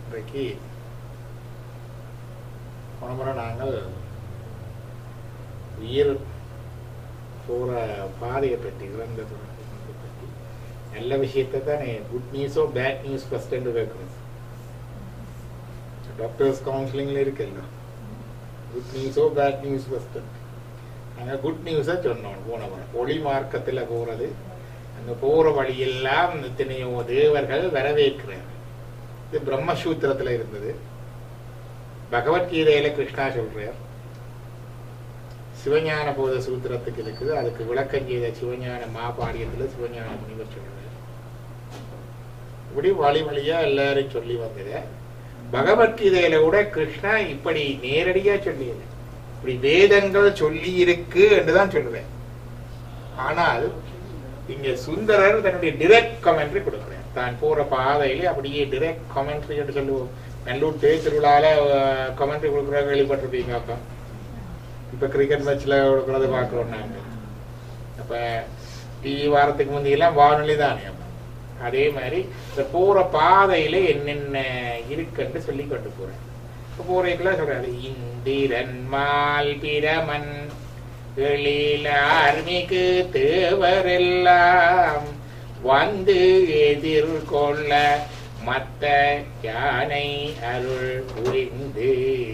இன்றைக்கு போன முறை நாங்கள் உயிர் போகிற பாதையை பற்றி இறந்த தொடர்பை பற்றி நல்ல விஷயத்தை தானே குட் நியூஸோ பேட் நியூஸ் ஃபர்ஸ்ட் என்று கேட்கணும் டாக்டர்ஸ் கவுன்சிலிங்கில் இருக்குல்ல குட் நியூஸோ பேட் நியூஸ் ஃபர்ஸ்ட் நாங்கள் குட் நியூஸை சொன்னோம் போன முறை ஒளி மார்க்கத்தில் போகிறது அங்கே போகிற வழியெல்லாம் எத்தனையோ தேவர்கள் வரவேற்கிறார் இது பிரம்மசூத்திரத்தில் இருந்தது பகவத்கீதையில கிருஷ்ணா சொல்றார் சிவஞான போத சூத்திரத்துக்கு இருக்குது அதுக்கு விளக்கம் செய்த சிவஞான மாபாடியத்துல சிவஞான முனிவர் சொல்றார் இப்படி வழி வழியா எல்லாரும் சொல்லி வந்தது பகவத்கீதையில கூட கிருஷ்ணா இப்படி நேரடியா சொல்லியது இப்படி வேதங்கள் சொல்லி இருக்கு என்றுதான் சொல்லுவேன் ஆனால் இங்க சுந்தரர் தன்னுடைய டிரெக்ட் கமெண்ட்ரி கொடுக்குறேன் தான் போற பாதையிலே அப்படியே டிரெக்ட் கமெண்ட்ரி என்று சொல்லுவோம் நல்லூர் தேர் திருவிழால கமெண்ட்ரி கொடுக்குற கேள்விப்பட்டிருப்பீங்க அப்பா இப்ப கிரிக்கெட் மேட்ச்ல கொடுக்கறத பாக்குறோம் நாங்க அப்ப டிவி வாரத்துக்கு முந்தையெல்லாம் வானொலி தானே அப்ப. அதே மாதிரி இந்த போற பாதையில என்னென்ன இருக்குன்னு சொல்லி கொண்டு போறேன் இப்ப போறதுக்குள்ள சொல்றாரு இந்திரன் மால் பிரமன் எழிலார்மிகு தேவரெல்லாம் வந்து எதிர்கொள்ள மத்த யானை அருள் புரிந்து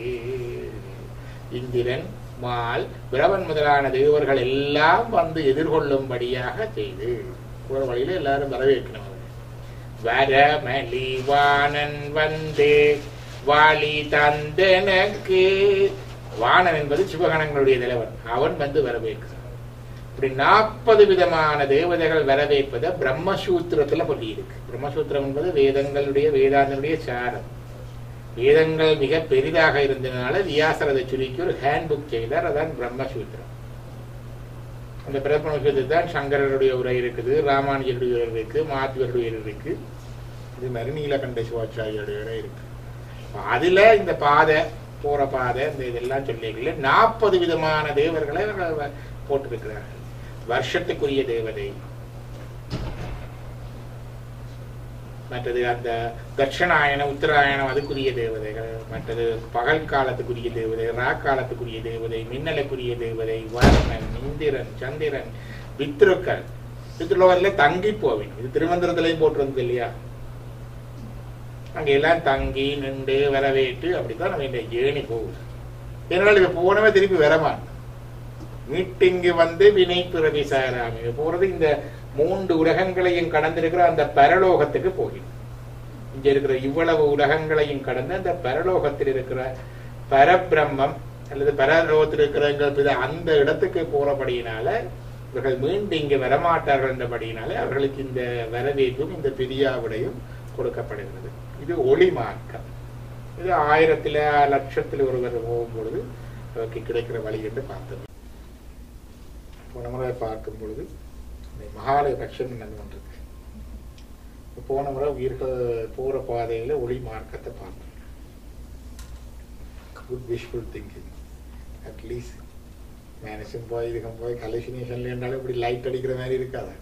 இந்திரன் மால் பிரவன் முதலான தேவர்கள் எல்லாம் வந்து எதிர்கொள்ளும்படியாக செய்து போற வழியில எல்லாரும் வரவேற்கணும் வரமலி வாணன் வந்து வாலி தந்தனக்கு வாணன் என்பது சிவகணங்களுடைய தலைவன் அவன் வந்து வரவேற்கிறான் இப்படி நாற்பது விதமான தேவதைகள் வரவேற்பதை பிரம்மசூத்திரத்துல சொல்லி இருக்கு பிரம்மசூத்திரம் என்பது வேதங்களுடைய வேதாந்தனுடைய சாரம் வேதங்கள் மிக பெரிதாக இருந்ததுனால வியாசர் அதை சுருக்கி ஒரு ஹேண்ட் புக் செய்தார் அதான் பிரம்மசூத்திரம் அந்த பிரம்மசூத்திரத்தில் தான் சங்கரருடைய உரை இருக்குது ராமானுஜருடைய உரை இருக்கு மாத்வருடைய உரை இருக்கு இது மாதிரி நீலகண்ட சிவாச்சாரியுடைய உரை இருக்கு அதுல இந்த பாதை போற பாதை இந்த இதெல்லாம் சொல்லிக்கல நாற்பது விதமான தேவர்களை அவர்கள் போட்டிருக்கிறார்கள் வருஷத்துக்குரிய தேவதை மற்றது அந்த தட்சிணாயனம் உத்தராயணம் அதுக்குரிய தேவதைகள் மற்றது பகல் காலத்துக்குரிய தேவதை ரா காலத்துக்குரிய தேவதை மின்னலுக்குரிய தேவதை வருணன் இந்திரன் சந்திரன் பித்ருக்கள் பித்ருலோகத்துல தங்கி போவேன் இது திருமந்திரத்திலையும் போட்டிருந்தது இல்லையா அங்க எல்லாம் தங்கி நின்று வரவேற்று அப்படித்தான் நம்ம இந்த ஏணி போகுது இதனால இது போனவே திருப்பி வரமாட்டோம் மீட்டிங்கு வந்து வினை பிறவி சாராமி இது போறது இந்த மூன்று உலகங்களையும் கடந்திருக்கிற அந்த பரலோகத்துக்கு போகும் இங்க இருக்கிற இவ்வளவு உலகங்களையும் கடந்து அந்த பரலோகத்தில் இருக்கிற பரபிரம்மம் அல்லது பரலோகத்தில் இருக்கிற அந்த இடத்துக்கு போறபடியினால இவர்கள் மீண்டும் இங்க வரமாட்டார்கள் என்றபடியினால அவர்களுக்கு இந்த வரவேற்பும் இந்த பிரியாவிடையும் கொடுக்கப்படுகிறது இது ஒளி மார்க்கம் இது ஆயிரத்துல லட்சத்தில் ஒருவர் போகும்பொழுது அவருக்கு கிடைக்கிற வழி என்று பார்த்தது போன முறை பார்க்கும் பொழுது இந்த மகாலய பட்சம் நடந்து கொண்டிருக்கு போன முறை உயிர்கள் போற பாதையில ஒளி மார்க்கத்தை பார்த்தோம் குட் விஷுவல் திங்கிங் அட்லீஸ்ட் மேனேஜன் போய் இதுக்கும் போய் கலெக்ஷனேஷன்ல இருந்தாலும் இப்படி லைட் அடிக்கிற மாதிரி இருக்காதா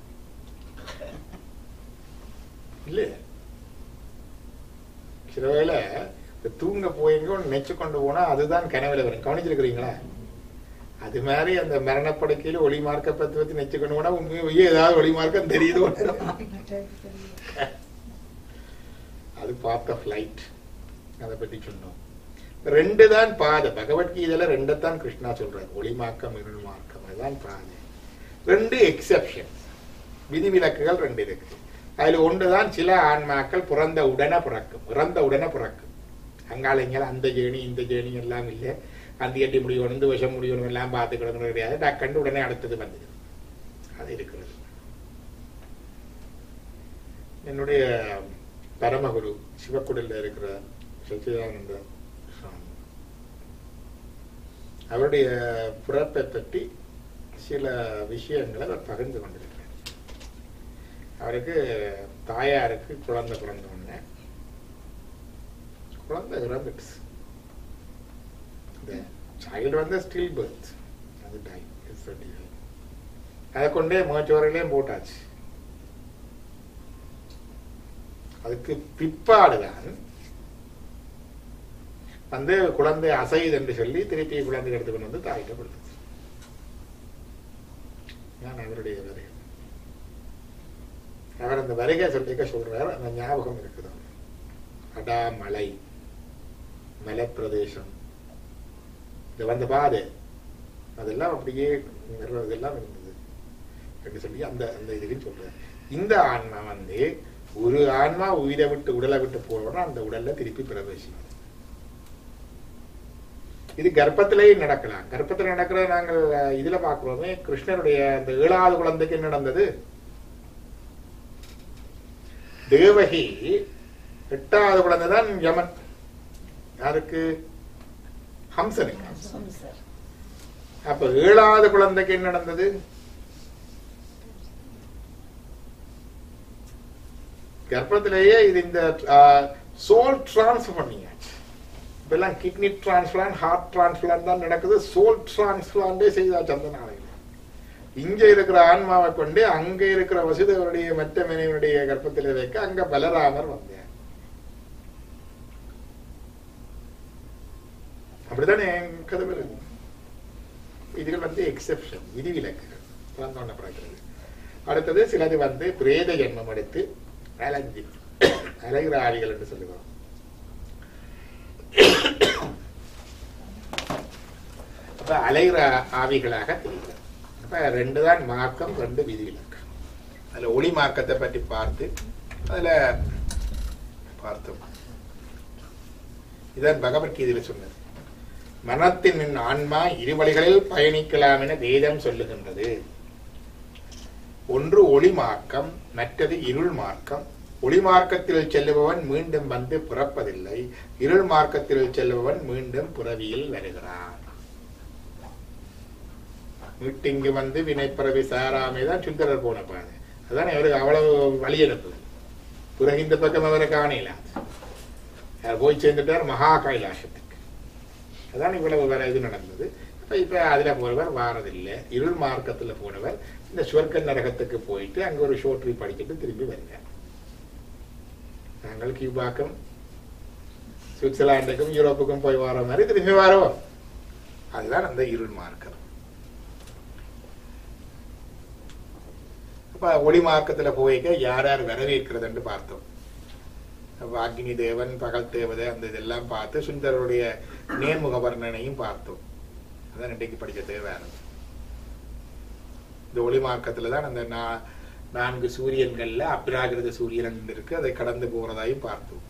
இல்ல சில வேளை இந்த தூங்க போயங்க நெச்சு கொண்டு போனா அதுதான் கனவுல வரும் கவனிச்சிருக்கிறீங்களா அது மாதிரி அந்த மரணப்படுக்கையில ஒளி மார்க்க பத்தி பத்தி நெச்சு கொண்டு போனா உண்மையே ஏதாவது ஒளி மார்க்கம் தெரியுது அது பார்த்த ஃபிளைட் அதை பத்தி சொன்னோம் ரெண்டு தான் பாதை பகவத்கீதையில ரெண்டைத்தான் கிருஷ்ணா சொல்றாரு ஒளிமாக்கம் இருள் மார்க்கம் அதுதான் பாதை ரெண்டு எக்ஸெப்ஷன் விதிவிலக்குகள் ரெண்டு இருக்கு அதுல ஒன்றுதான் சில ஆன்மாக்கள் பிறந்த உடனே பிறக்கும் இறந்த உடனே பிறக்கும் அங்காளைங்கள் அந்த ஜேணி இந்த ஜேணி எல்லாம் இல்லை அந்த எட்டி முடியணும் இந்த விஷம் முடியணும் எல்லாம் பார்த்துக்கிடணும் கிடையாது டக்கண்டு உடனே அடுத்தது வந்தது அது இருக்கிறது என்னுடைய பரமகுரு சிவக்குடில இருக்கிற சச்சிதானந்த சுவாமி அவருடைய பிறப்பை பற்றி சில விஷயங்களை அவர் பகிர்ந்து கொண்டிருக்கிறார் அவருக்கு தாயாருக்கு குழந்தை பிறந்த உடனே குழந்தை இறந்துட்டு இந்த சைல்டு வந்து ஸ்டில் பர்த் அது டை அதை கொண்டே முகச்சோரையிலையும் போட்டாச்சு அதுக்கு பிற்பாடுதான் வந்து குழந்தை அசையுது என்று சொல்லி திருப்பி குழந்தை எடுத்துக்கொண்டு வந்து தாயிட்ட கொடுத்துச்சு நான் அவருடைய வருகை அவர் அந்த வருகை சொல்லிக்க சொல்றார் அந்த ஞாபகம் இருக்குது அடாமலை மலைப்பிரதேசம் இது வந்த பாதை அதெல்லாம் அப்படியே இதெல்லாம் இருந்தது என்று சொல்லி அந்த அந்த இதுக்குன்னு சொல்றாரு இந்த ஆன்மா வந்து ஒரு ஆன்மா உயிரை விட்டு உடலை விட்டு போறோம்னா அந்த உடல்ல திருப்பி பிரவேசிக்கும் இது கர்ப்பத்திலேயே நடக்கலாம் கர்ப்பத்தில் நடக்கிற நாங்கள் அஹ், இதுல பாக்குறோமே கிருஷ்ணருடைய அந்த ஏழாவது குழந்தைக்கு என்ன நடந்தது தேவகி எட்டாவது குழந்தை தான் யமன் யாருக்கு ஹம்சனுக்கு சார் அப்ப ஏழாவது குழந்தைக்கு என்ன நடந்தது கர்ப்பத்திலேயே இது இந்த சோல் டிரான்ஸ்ஃபர் பண்ணியாச்சு இப்பெல்லாம் கிட்னி டிரான்ஸ்பிளான்ட் ஹார்ட் டிரான்ஸ்பிளான்ட் தான் நடக்குது சோல் டிரான்ஸ்பிளான்டே செய்தாச்சு அந்த நாளையில இங்க இருக்கிற ஆன்மாவை கொண்டு அங்க இருக்கிற வசுதேவருடைய மற்ற மனைவனுடைய கர்ப்பத்தில் வைக்க அங்க பலராமர் வந்தார் அப்படித்தானே என் கதை வருது இதுகள் வந்து எக்ஸெப்ஷன் விதிவிலக்குகள் பிறந்தோன்ன பிறக்கிறது அடுத்தது சிலது வந்து பிரேத ஜென்மம் எடுத்து அலைஞ்சு அலைகிற ஆவிகள் என்று சொல்லுகிறோம் அப்ப அலைகிற ஆவிகளாக தெரிகிறது அப்ப ரெண்டு தான் மார்க்கம் ரெண்டு விதிவிலக்கு அதுல ஒளி மார்க்கத்தை பற்றி பார்த்து அதுல பார்த்தோம் இதான் பகவத்கீதையில சொன்னது மனத்தின் ஆன்மா இரு வழிகளில் பயணிக்கலாம் என வேதம் சொல்லுகின்றது ஒன்று ஒளி மார்க்கம் மற்றது இருள் மார்க்கம் ஒளி மார்க்கத்தில் செல்லுபவன் மீண்டும் வந்து பிறப்பதில்லை இருள் மார்க்கத்தில் செல்லுபவன் மீண்டும் பிறவியில் வருகிறான் மீட்டிங்கு வந்து வினைப்பிறவி சாராமே தான் சுந்தரர் போன பாதை அதான் அவருக்கு அவ்வளவு வழி அனுப்புது பிறகு இந்த பக்கம் அவரை காணல அவர் போய் சேர்ந்துட்டார் மகா கைலாசத்துக்கு அதான் இவ்வளவு வேற இது நடந்தது அப்ப இப்ப அதுல போனவர் வாரதில்லை இருள் மார்க்கத்துல போனவர் இந்த சுவர்க்க நரகத்துக்கு போயிட்டு அங்க ஒரு ஷோட்ரி படிச்சுட்டு திரும்பி வருகிறார் நாங்கள் கியூபாக்கும் சுவிட்சர்லாண்டுக்கும் யூரோப்புக்கும் போய் வர மாதிரி திரும்பி வரோம் அதுதான் அந்த இருள் மார்க்கம் அப்ப ஒளி மார்க்கத்துல போய்க்க யார் யார் வரவேற்கிறதுன்னு பார்த்தோம் அப்ப அக்னி தேவன் பகல் தேவதை அந்த இதெல்லாம் பார்த்து சுந்தரருடைய நேர்முக வர்ணனையும் பார்த்தோம் அதான் இன்றைக்கு படிச்ச தேவை இந்த ஒளி மார்க்கத்துல தான் அந்த நா- நான்கு சூரியன்கள்ல அப்ராகிருத சூரியன் இருக்கு அதை கடந்து போறதாயும் பார்த்தோம்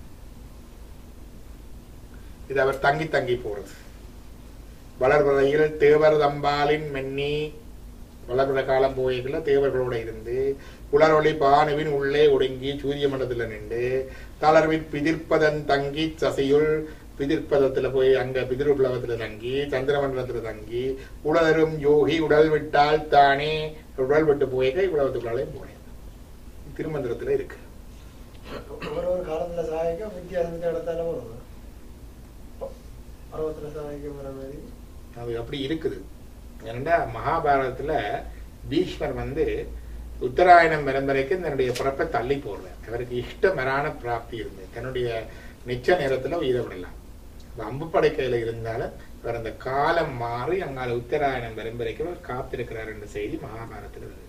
இது அவர் தங்கி தங்கி போறது வளர்வரையில் தேவர் தம்பாலின் மென்னி வளர்கிற காலம் போய்கள தேவர்களோட இருந்து குளரொளி பானுவின் உள்ளே ஒடுங்கி சூரிய மண்டலத்துல நின்று தளர்வின் பிதிர்ப்பதன் தங்கி சசியுள் பிதிர்ப்பதத்துல போய் அங்க பிதிர் உலகத்துல தங்கி சந்திர மண்டலத்துல தங்கி உடலரும் யோகி உடல் விட்டால் தானே உடல் விட்டு போய்க்க உலகத்துக்குள்ளாலே போனேன் திருமந்திரத்துல இருக்கு ஒரு ஒரு காலத்துல சாய்க்க வித்தியாசம் இந்த இடத்தால வரும் பருவத்துல சாய்க்க வர மாதிரி அது அப்படி இருக்குது ஏன்னா மகாபாரதத்துல பீஷ்மர் வந்து உத்தராயணம் பரம்பரைக்கு தன்னுடைய பிறப்பை தள்ளி போடுறார் அவருக்கு இஷ்டமரான பிராப்தி இருந்தது தன்னுடைய நிச்ச நேரத்துல உயிரை விடலாம் அப்ப அம்பு படைக்கையில இருந்தாலும் இவர் அந்த காலம் மாறி அங்கால உத்தராயணம் பரம்பரைக்கு அவர் காத்திருக்கிறார் என்ற செய்தி மகாபாரதத்துல வருது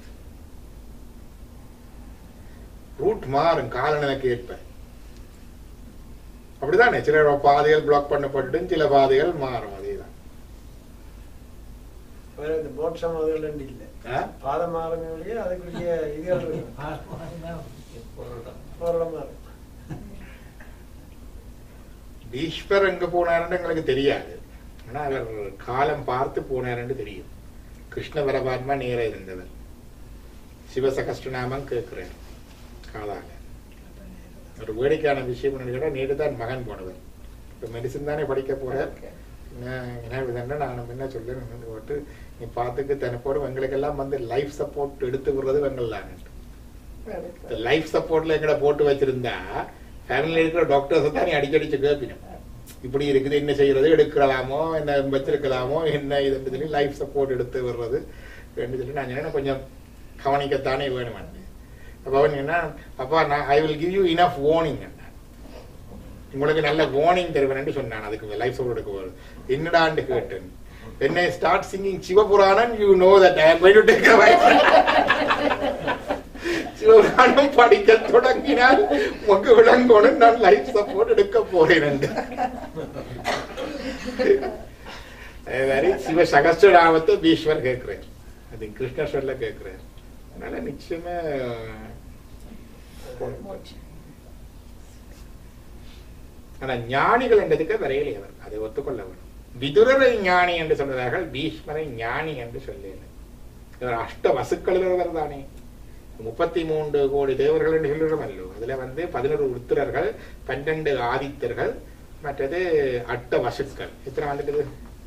ரூட் மாறும் காலநிலைக்கு ஏற்ப அப்படிதானே சில பாதைகள் பிளாக் பண்ணப்பட்டு சில பாதைகள் மாறும் அதேதான் வேற இந்த மோட்சம் அதுகள் ரெண்டு இல்ல ஆ? பாதம் மாறுமே அதுக்குரிய இதுகள் இருக்கு பொருளமா இருக்கு ஈஸ்வர் எங்க போனாருன்னு எங்களுக்கு தெரியாது ஆனா அவர் காலம் பார்த்து போனாருன்னு தெரியும் கிருஷ்ண பரமாத்மா நேர இருந்தவர் சிவசகஷ்டநாமம் கேட்கிறார் காலாக ஒரு வேடிக்கையான விஷயம் என்னன்னு கேட்டா நேற்று தான் மகன் போனவர் இப்ப மெடிசன் தானே படிக்க போறார் என்ன என்ன விதண்டா நான் என்ன சொல்றேன் போட்டு நீ பார்த்துக்கு தனப்போடு எங்களுக்கெல்லாம் வந்து லைஃப் சப்போர்ட் எடுத்து விடுறது வெங்கல்லாம் இந்த லைஃப் சப்போர்ட்ல எங்கட போட்டு வச்சிருந்தா ஃபேமிலியில் இருக்கிற டாக்டர்ஸ் தான் நீ அடிக்கடி கேட்பினும் இப்படி இருக்குது என்ன செய்யறது எடுக்கலாமோ என்ன வச்சிருக்கலாமோ என்ன இதுன்னு சொல்லி லைஃப் சப்போர்ட் எடுத்து வர்றது என்று சொல்லி நான் சொன்னேன் கொஞ்சம் கவனிக்கத்தானே வேணும் அப்ப அவன் என்ன அப்பா நான் I will give you enough warning உங்களுக்கு நல்ல வார்னிங் தருவேன் சொன்னான் அதுக்கு லைஃப் சொல்ல எடுக்க வருது என்னடான்னு கேட்டேன் when I start singing Sivapuranam you know that I am going to take a wife Sivapuranam படிக்க தொடங்கினால் உங்க விளங்கோணும் நான் லைஃப் சப்போர்ட் எடுக்க போறேன் என்று. அதே மாதிரி சிவ சகஸ்ரநாமத்தை பீஸ்வர் கேட்கிறேன் அது கிருஷ்ண சொல்ல கேட்கிறேன் அதனால நிச்சயமா ஆனா ஞானிகள் என்றதுக்கு வரையிலே அவர் அதை ஒத்துக்கொள்ள வேண்டும் விதுரரை ஞானி என்று சொல்கிறார்கள் பீஷ்மரை ஞானி என்று சொல்லல இவர் அஷ்ட வசுக்களில் ஒருவர் தானே முப்பத்தி மூன்று கோடி தேவர்கள் என்று சொல்கிறோம் அல்லோ அதுல வந்து பதினோரு உத்திரர்கள் பன்னெண்டு ஆதித்தர்கள் மற்றது அட்ட வசுக்கள் எத்தனை வந்துட்டுது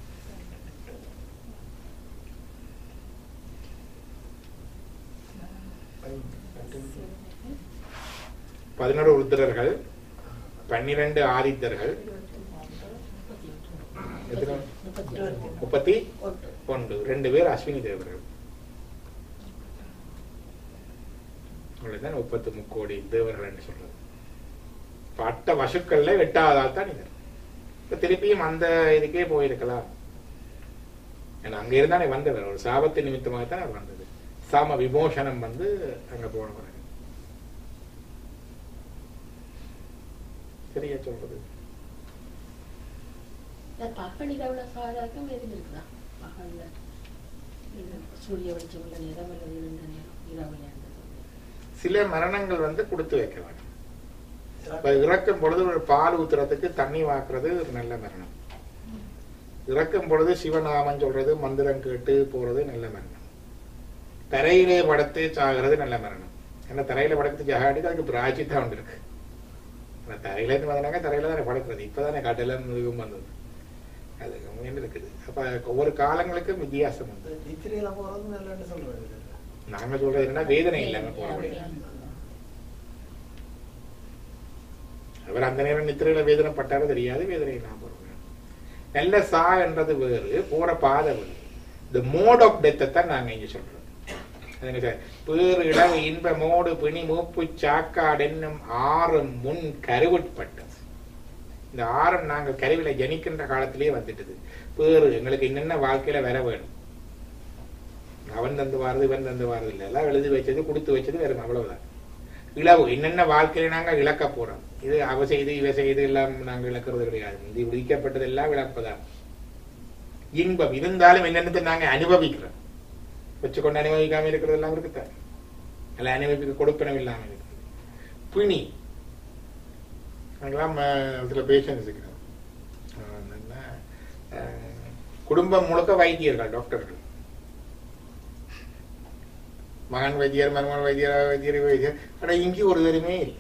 பதினோரு உத்திரர்கள் பன்னிரண்டு ஆதித்தர்கள் எத்தனை? முப்பத்தி ஒன்று ரெண்டு பேர் அஸ்வினி தேவர்கள் அவ்வளவுதான் முப்பத்தி முக்கோடி தேவர்கள் என்று சொல்றது இப்ப அட்ட வசுக்கள்ல எட்டாவதால் தான் இது இப்ப திருப்பியும் அந்த இதுக்கே போயிருக்கலாம் ஏன்னா அங்க இருந்தானே வந்தவர் ஒரு சாபத்து நிமித்தமாக தான் அவர் வந்தது சாம விமோசனம் வந்து அங்க போனவர் சரியா சொல்றது பகலில் உள்ள சாதாக்கம் எதுவும் இருக்குதா பகல்ல இது சூரிய வெளிச்சம் உள்ள நேரம் அல்லது இருண்ட நேரம் இரவு சில மரணங்கள் வந்து கொடுத்து வைக்க வேண்டும் இப்ப இறக்கும் பொழுது ஒரு பால் ஊத்துறதுக்கு தண்ணி வாக்குறது ஒரு நல்ல மரணம் இறக்கும் பொழுது சிவநாமம் சொல்றது மந்திரம் கேட்டு போறது நல்ல மரணம் தரையிலே படுத்து சாகிறது நல்ல மரணம் ஏன்னா தரையில படுத்து ஜகாடிக்கு அதுக்கு பிராஜித்தம் ஒன்று இருக்கு ஆனா தரையில இருந்து வந்தாங்க தரையில தானே படுக்கிறது இப்பதானே கடலும் இதுவும் வந்தது அது என்ன இருக்குது அப்ப ஒவ்வொரு காலங்களுக்கும் வித்தியாசம் வந்து நித்திரையில போறது நல்லன்னு சொல்றது நாங்க சொல்றது என்னன்னா வேதனை இல்லாம போக அவர் அந்த நேரம் நித்திரையில வேதனை பட்டாலும் தெரியாது வேதனை இல்லாம போறோம் நல்ல சா என்றது வேறு போற பாதை வேறு இந்த மோட் ஆஃப் டெத்தை தான் நாங்க இங்க சொல்றோம் அதுங்க சார் பேறு இளவு இன்ப மோடு பிணி மூப்பு சாக்காடு என்னும் ஆறும் முன் கருவுட்பட்டது இந்த ஆறும் நாங்க கருவில ஜனிக்கின்ற காலத்திலேயே வந்துட்டது பேறு எங்களுக்கு என்னென்ன வாழ்க்கையில வர வேணும் அவன் தந்து வாரது இவன் தந்து வாரது இல்லை எல்லாம் எழுதி வச்சது கொடுத்து வச்சது வெறும் அவ்வளவுதான் இளவு என்னென்ன வாழ்க்கையில நாங்க இழக்க போறோம் இது அவ செய்து இவ செய்து எல்லாம் நாங்க இழக்கிறது கிடையாது இது விதிக்கப்பட்டது எல்லாம் இழப்பதான் இன்பம் இருந்தாலும் என்னென்னத்தை நாங்க அனுபவிக்கிறோம் வச்சுக்கொண்டு அனுபவிக்காம இருக்கிறது எல்லாம் இருக்குதான் அல்ல அனுபவிக்க கொடுப்பனம் இல்லாம இருக்கு பிணி அங்கெல்லாம் அஹ், சில பேஷன்ஸ் இருக்கிறோம் அஹ், என்ன, அஹ், குடும்பம் முழுக்க வைத்தியர்கள் டாக்டர்கள் மகன் வைத்தியர் மருமகன் வைத்தியர் வைத்தியர் வைத்தியர் ஆனா இங்கே ஒரு தருமே இல்லை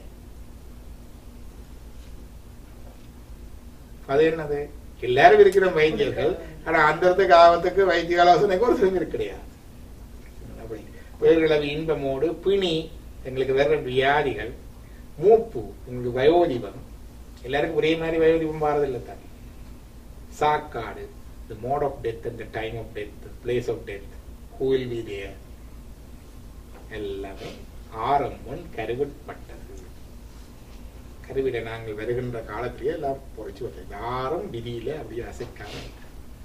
அது என்னது எல்லாரும் இருக்கிற வைத்தியர்கள் ஆனா அந்த இடத்துக்கு ஆபத்துக்கு வைத்திய ஆலோசனைக்கு ஒரு சிலர் கிடையாது அப்படி பேர்களவு இன்பமோடு பிணி எங்களுக்கு வேற வியாதிகள் மூப்பு எங்களுக்கு வயோதிபம் எல்லாருக்கும் ஒரே மாதிரி வயோதிபம் மாறதில்லை தான் சாக்காடு the mode of death and the time of death the place of death who will be there எல்லாமே ஆரம் முன் கருவிட்பட்டது கருவில நாங்கள் வருகின்ற காலத்திலேயே எல்லாம் பொறிச்சு வச்சோம் யாரும் விதியில அப்படியே அசைக்காம இருக்கு.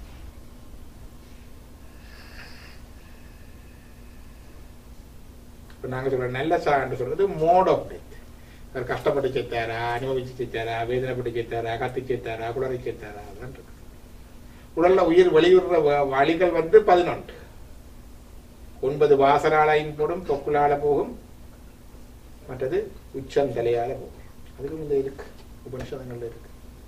இப்ப நாங்க சொல்ற நல்ல சான்று சொல்றது மோட் ஆஃப் டெத் அவர் கஷ்டப்பட்டு செத்தாரா அனுபவிச்சு செத்தாரா வேதனைப்பட்டு செத்தாரா கத்தி செத்தாரா குளறி செத்தாரா அதான் இருக்கு உடல்ல உயிர் வெளியுற வ- வழிகள் வந்து பதினொன்று ஒன்பது வாசனாலையும் போடும் தொக்குலால போகும் மற்றது உச்சம் தலையால போகும் அதுக்கும் இந்த இருக்கு உபனிஷதங்கள்ல இருக்கு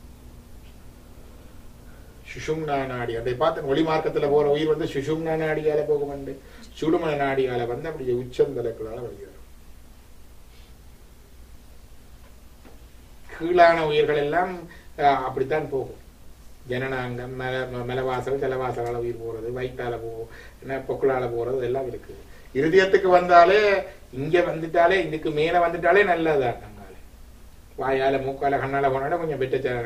சுஷும்னா நாடி அதை பார்த்து ஒளி மார்க்கத்துல போற உயிர் வந்து சுஷும்னா நாடியால போகும் உண்டு சுடுமன நாடியால வந்து அப்படி உச்சம் தலைக்குள்ளால வருகிறது கீழான உயிர்கள் எல்லாம் அஹ், அப்படித்தான் போகும் ஜனநாங்கம் மல ம- மலவாசல் ஜலவாசலால உயிர் போறது வயிற்றால போ என்ன பொக்குளால போறது எல்லாம் இருக்கு இருதயத்துக்கு வந்தாலே இங்க வந்துட்டாலே இதுக்கு மேல வந்துட்டாலே நல்லதுதான் நம்மளால வாயால மூக்கால கண்ணால போனாலே கொஞ்சம் பெற்ற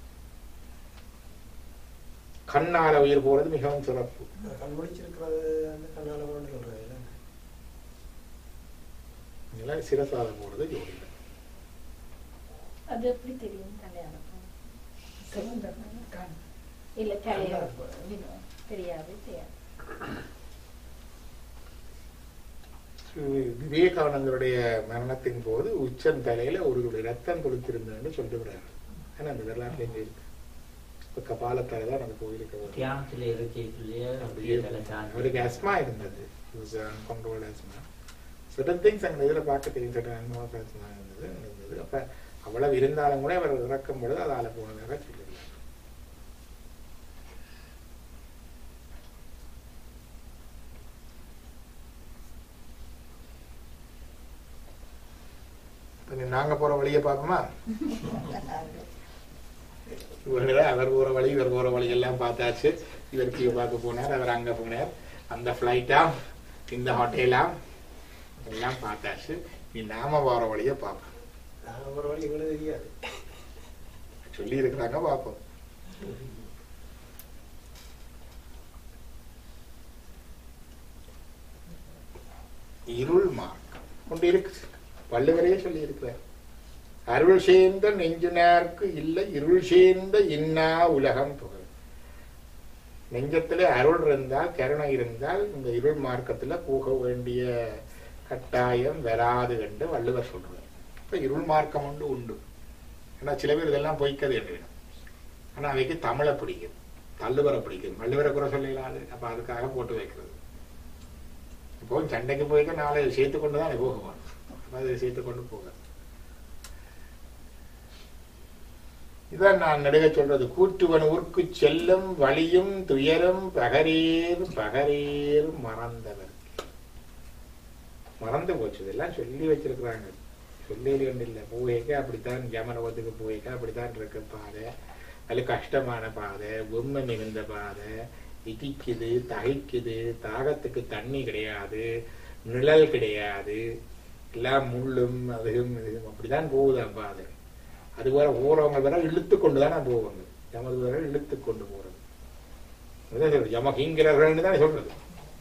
கண்ணால உயிர் போறது மிகவும் சிறப்பு கண் முடிச்சிருக்கிறது வந்து கண்ணால போறேன்னு சொல்றது இல்ல? இதெல்லாம் சிரசால போறது ஜோதிடம் அது எப்படி தெரியும் தலையாளப்பம் சிறந்த கண். இல்ல தலையாளப்பம் தெரியாது தெரியாது ஸ்ரீ விவேகானந்தருடைய மரணத்தின் போது உச்சன் தலையில ஒரு துளி ரத்தம் கொடுத்திருந்தேன்னு சொல்லுகிறார் ஏன்னா அந்த வரலாற்றுல இருக்கு இப்ப கபாலத்தால தான் அந்த கோயிலுக்கு வரும். தியானத்துல இருக்கைக்குள்ளேயே அப்படியே அப்படியே தலை சாஞ்சு அவருக்கு அஸ்மா இருந்தது கண்ட்ரோல் அஸ்மா certain things அங்க இதுல பார்க்க தெரியும் certain அனுபவம் அஸ்மா இருந்தது இருந்தது அப்ப அவ்வளவு இருந்தாலும் கூட அவர் இறக்கும் பொழுது அதால போனதாக சொல்லிருக்காங்க இப்ப நாங்க போற வழியை பார்ப்போமா இவங்கள அவர் போற வழி இவர் போற வழி எல்லாம் பார்த்தாச்சு இவர் கீழே பார்க்க போனார் அவர் அங்க போனார் அந்த ஃபிளைட்டா இந்த ஹோட்டலா எல்லாம் பார்த்தாச்சு நீ நாம போற வழியை பார்ப்போம் நான் ஒரு வழி இவ்வளவு தெரியாது சொல்லி இருக்கிறாங்க பார்ப்போம் இருள் மார்க்கம் கொண்டு இருக்கு வள்ளுவரே சொல்லி இருக்கிறார் அருள் சேர்ந்த நெஞ்சினார்க்கு இல்லை இருள் சேர்ந்த இன்னா உலகம் புகழ் நெஞ்சத்துல அருள் இருந்தால் கருணை இருந்தால் இந்த இருள் மார்க்கத்துல போக வேண்டிய கட்டாயம் வராது என்று வள்ளுவர் சொல்றார் இப்ப இருள் மார்க்கம் உண்டு உண்டு ஏன்னா சில பேர் இதெல்லாம் பொய்க்கது என்று ஆனா அவைக்கு தமிழை பிடிக்கும் தள்ளுவரை பிடிக்கும் வள்ளுவரை குறை சொல்லலாது அப்ப அதுக்காக போட்டு வைக்கிறது இப்போ சண்டைக்கு போய்க்க நாளை சேர்த்து கொண்டு தான் போகுவான் அப்ப அதை சேர்த்து கொண்டு போக இதான் நான் நடுக சொல்றது கூற்றுவன் ஊர்க்கு செல்லும் வழியும் துயரும் பகரேர் பகரேர் மறந்தவர் மறந்து போச்சு இதெல்லாம் சொல்லி வச்சிருக்கிறாங்க சொல்லி இல்லை போய்க்க அப்படித்தான் ஜமரவத்துக்கு போய்க்க அப்படித்தான் இருக்கு பாதை அது கஷ்டமான பாதை பொம்மை மிகுந்த பாதை இடிக்குது தகைக்குது தாகத்துக்கு தண்ணி கிடையாது நிழல் கிடையாது எல்லாம் முள்ளும் அதுவும் இதுவும் அப்படிதான் போகுதான் பாதை அது வர போறவங்க வர இழுத்து கொண்டு தானே போவாங்க ஜமது வர இழுத்து கொண்டு போறது அதான் சொல்றது ஜமகிங்கிறவர்கள்னு தான் சொல்றது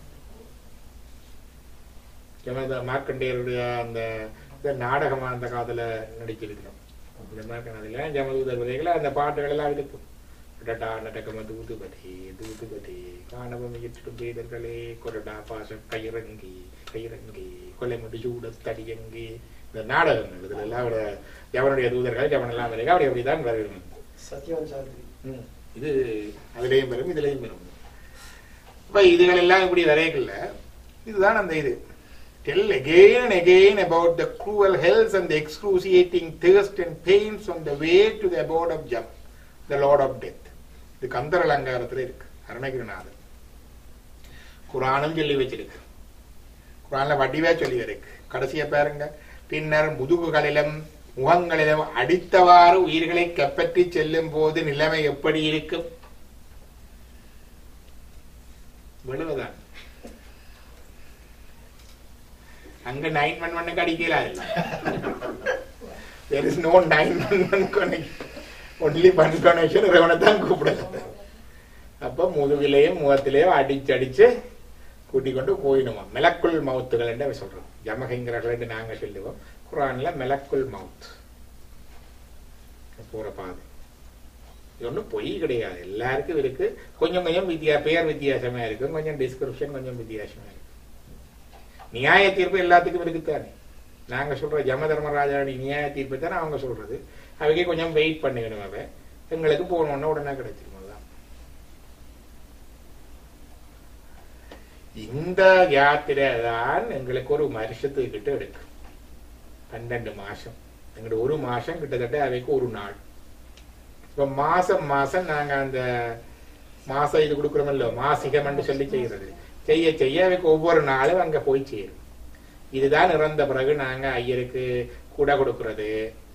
ஜமத மார்க்கண்டேயருடைய அந்த இந்த நாடகமா அந்த காலத்துல நடிச்சிருக்கிறோம் இந்த மார்க்கண்டேயர்ல ஜமதூதர் விதைகளை அந்த பாட்டுகள் எல்லாம் இருக்கும் கொடடா நடக்கம தூதுபதி தூதுபதி காணவம் இட்டு பேதர்களே கொரடா பாச கையிறங்கி கையிறங்கி கொலை முடி சூட தடியங்கி இந்த நாடகங்கள் இதுல எல்லாம் அவட எவனுடைய தூதர்கள் எவன் எல்லாம் விலைகள் அப்படி அப்படிதான் வரும் சத்யவன் சாஸ்திரி ம். இது அதுலயும் வரும் இதுலயும் வரும் இப்ப இதுகள் எல்லாம் இப்படி வரைகள்ல இதுதான் அந்த இது tell again and again about the cruel hells and the excruciating thirst and pains on the way to the abode of Jam, the Lord of Death. இது கந்தர் அலங்காரத்துல இருக்கு அருணகிரிநாதர் குரானும் சொல்லி வச்சிருக்கு குரான்ல வடிவா சொல்லி இருக்கு கடைசியா பாருங்க பின்னர் முதுகுகளிலும் முகங்களிலும் அடித்தவாறு உயிர்களை கப்பற்றி செல்லும் போது நிலைமை எப்படி இருக்கும் விழுவதான் அங்க நைன் ஒன் ஒன்னுக்கு அடிக்கல there is no nine one one connection only one connection இறைவனை தான் கூப்பிடல அப்ப முதுகிலையும் முகத்திலேயும் அடிச்சு அடிச்சு கூட்டிக் கொண்டு போயிடுமா மெலக்குள் மவுத்துகள் என்று சொல்றோம் ஜமகைங்கிறர்கள் என்று நாங்க சொல்லுவோம் குரான்ல மெலக்குள் மவுத் போற பாதை இது ஒன்றும் பொய் கிடையாது எல்லாருக்கும் இருக்கு கொஞ்சம் கொஞ்சம் வித்தியா பெயர் வித்தியாசமா இருக்கும் கொஞ்சம் டிஸ்கிரிப்ஷன் கொஞ்சம் வித்தியாசமா இருக்கு நியாய தீர்ப்பு எல்லாத்துக்கும் இருக்குத்தானே நாங்க சொல்ற ஜம தர்மராஜாவுடைய நியாய தீர்ப்பு தானே அவங்க சொல்றது அவைக்கே கொஞ்சம் வெயிட் பண்ணிக்கணும் அவ எங்களுக்கு போகணும்னா உடனே கிடைச்சிரும் அதுதான் இந்த யாத்திரை தான் எங்களுக்கு ஒரு வருஷத்துக்கு கிட்ட எடுக்கும் பன்னெண்டு மாசம் எங்களுக்கு ஒரு மாசம் கிட்டத்தட்ட அவைக்கு ஒரு நாள் இப்ப மாசம் மாசம் நாங்க அந்த மாசம் இது கொடுக்குறோமல்ல மாசிகம்னு சொல்லி செய்யறது செய்ய செய்ய அவைக்கு ஒவ்வொரு நாளும் அங்க போய் சேரும் இதுதான் இறந்த பிறகு நாங்க ஐயருக்கு குடை கொடுக்கறது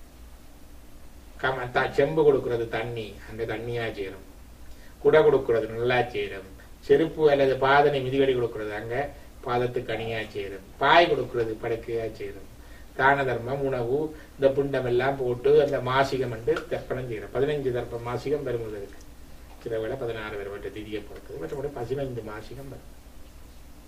கம த- செம்பு கொடுக்கறது தண்ணி அங்க தண்ணியா சேரும் குடை கொடுக்கறது நல்லா சேரும் செருப்பு அல்லது பாதனை மிதிவடி கொடுக்கறது அங்க பாதத்துக்கு அணியா சேரும் பாய் கொடுக்கறது படுக்கையா சேரும் தான தர்மம் உணவு இந்த புண்டம் எல்லாம் போட்டு அந்த மாசிகம் வந்து தர்ப்பணம் செய்யறோம் பதினஞ்சு தர்ப்பம் மாசிகம் வரும்போது இருக்கு சில வேளை பதினாறு பேர் வட்ட திதியை பொறுத்தது மற்றபடி பதினைந்து மாசிகம் வரும்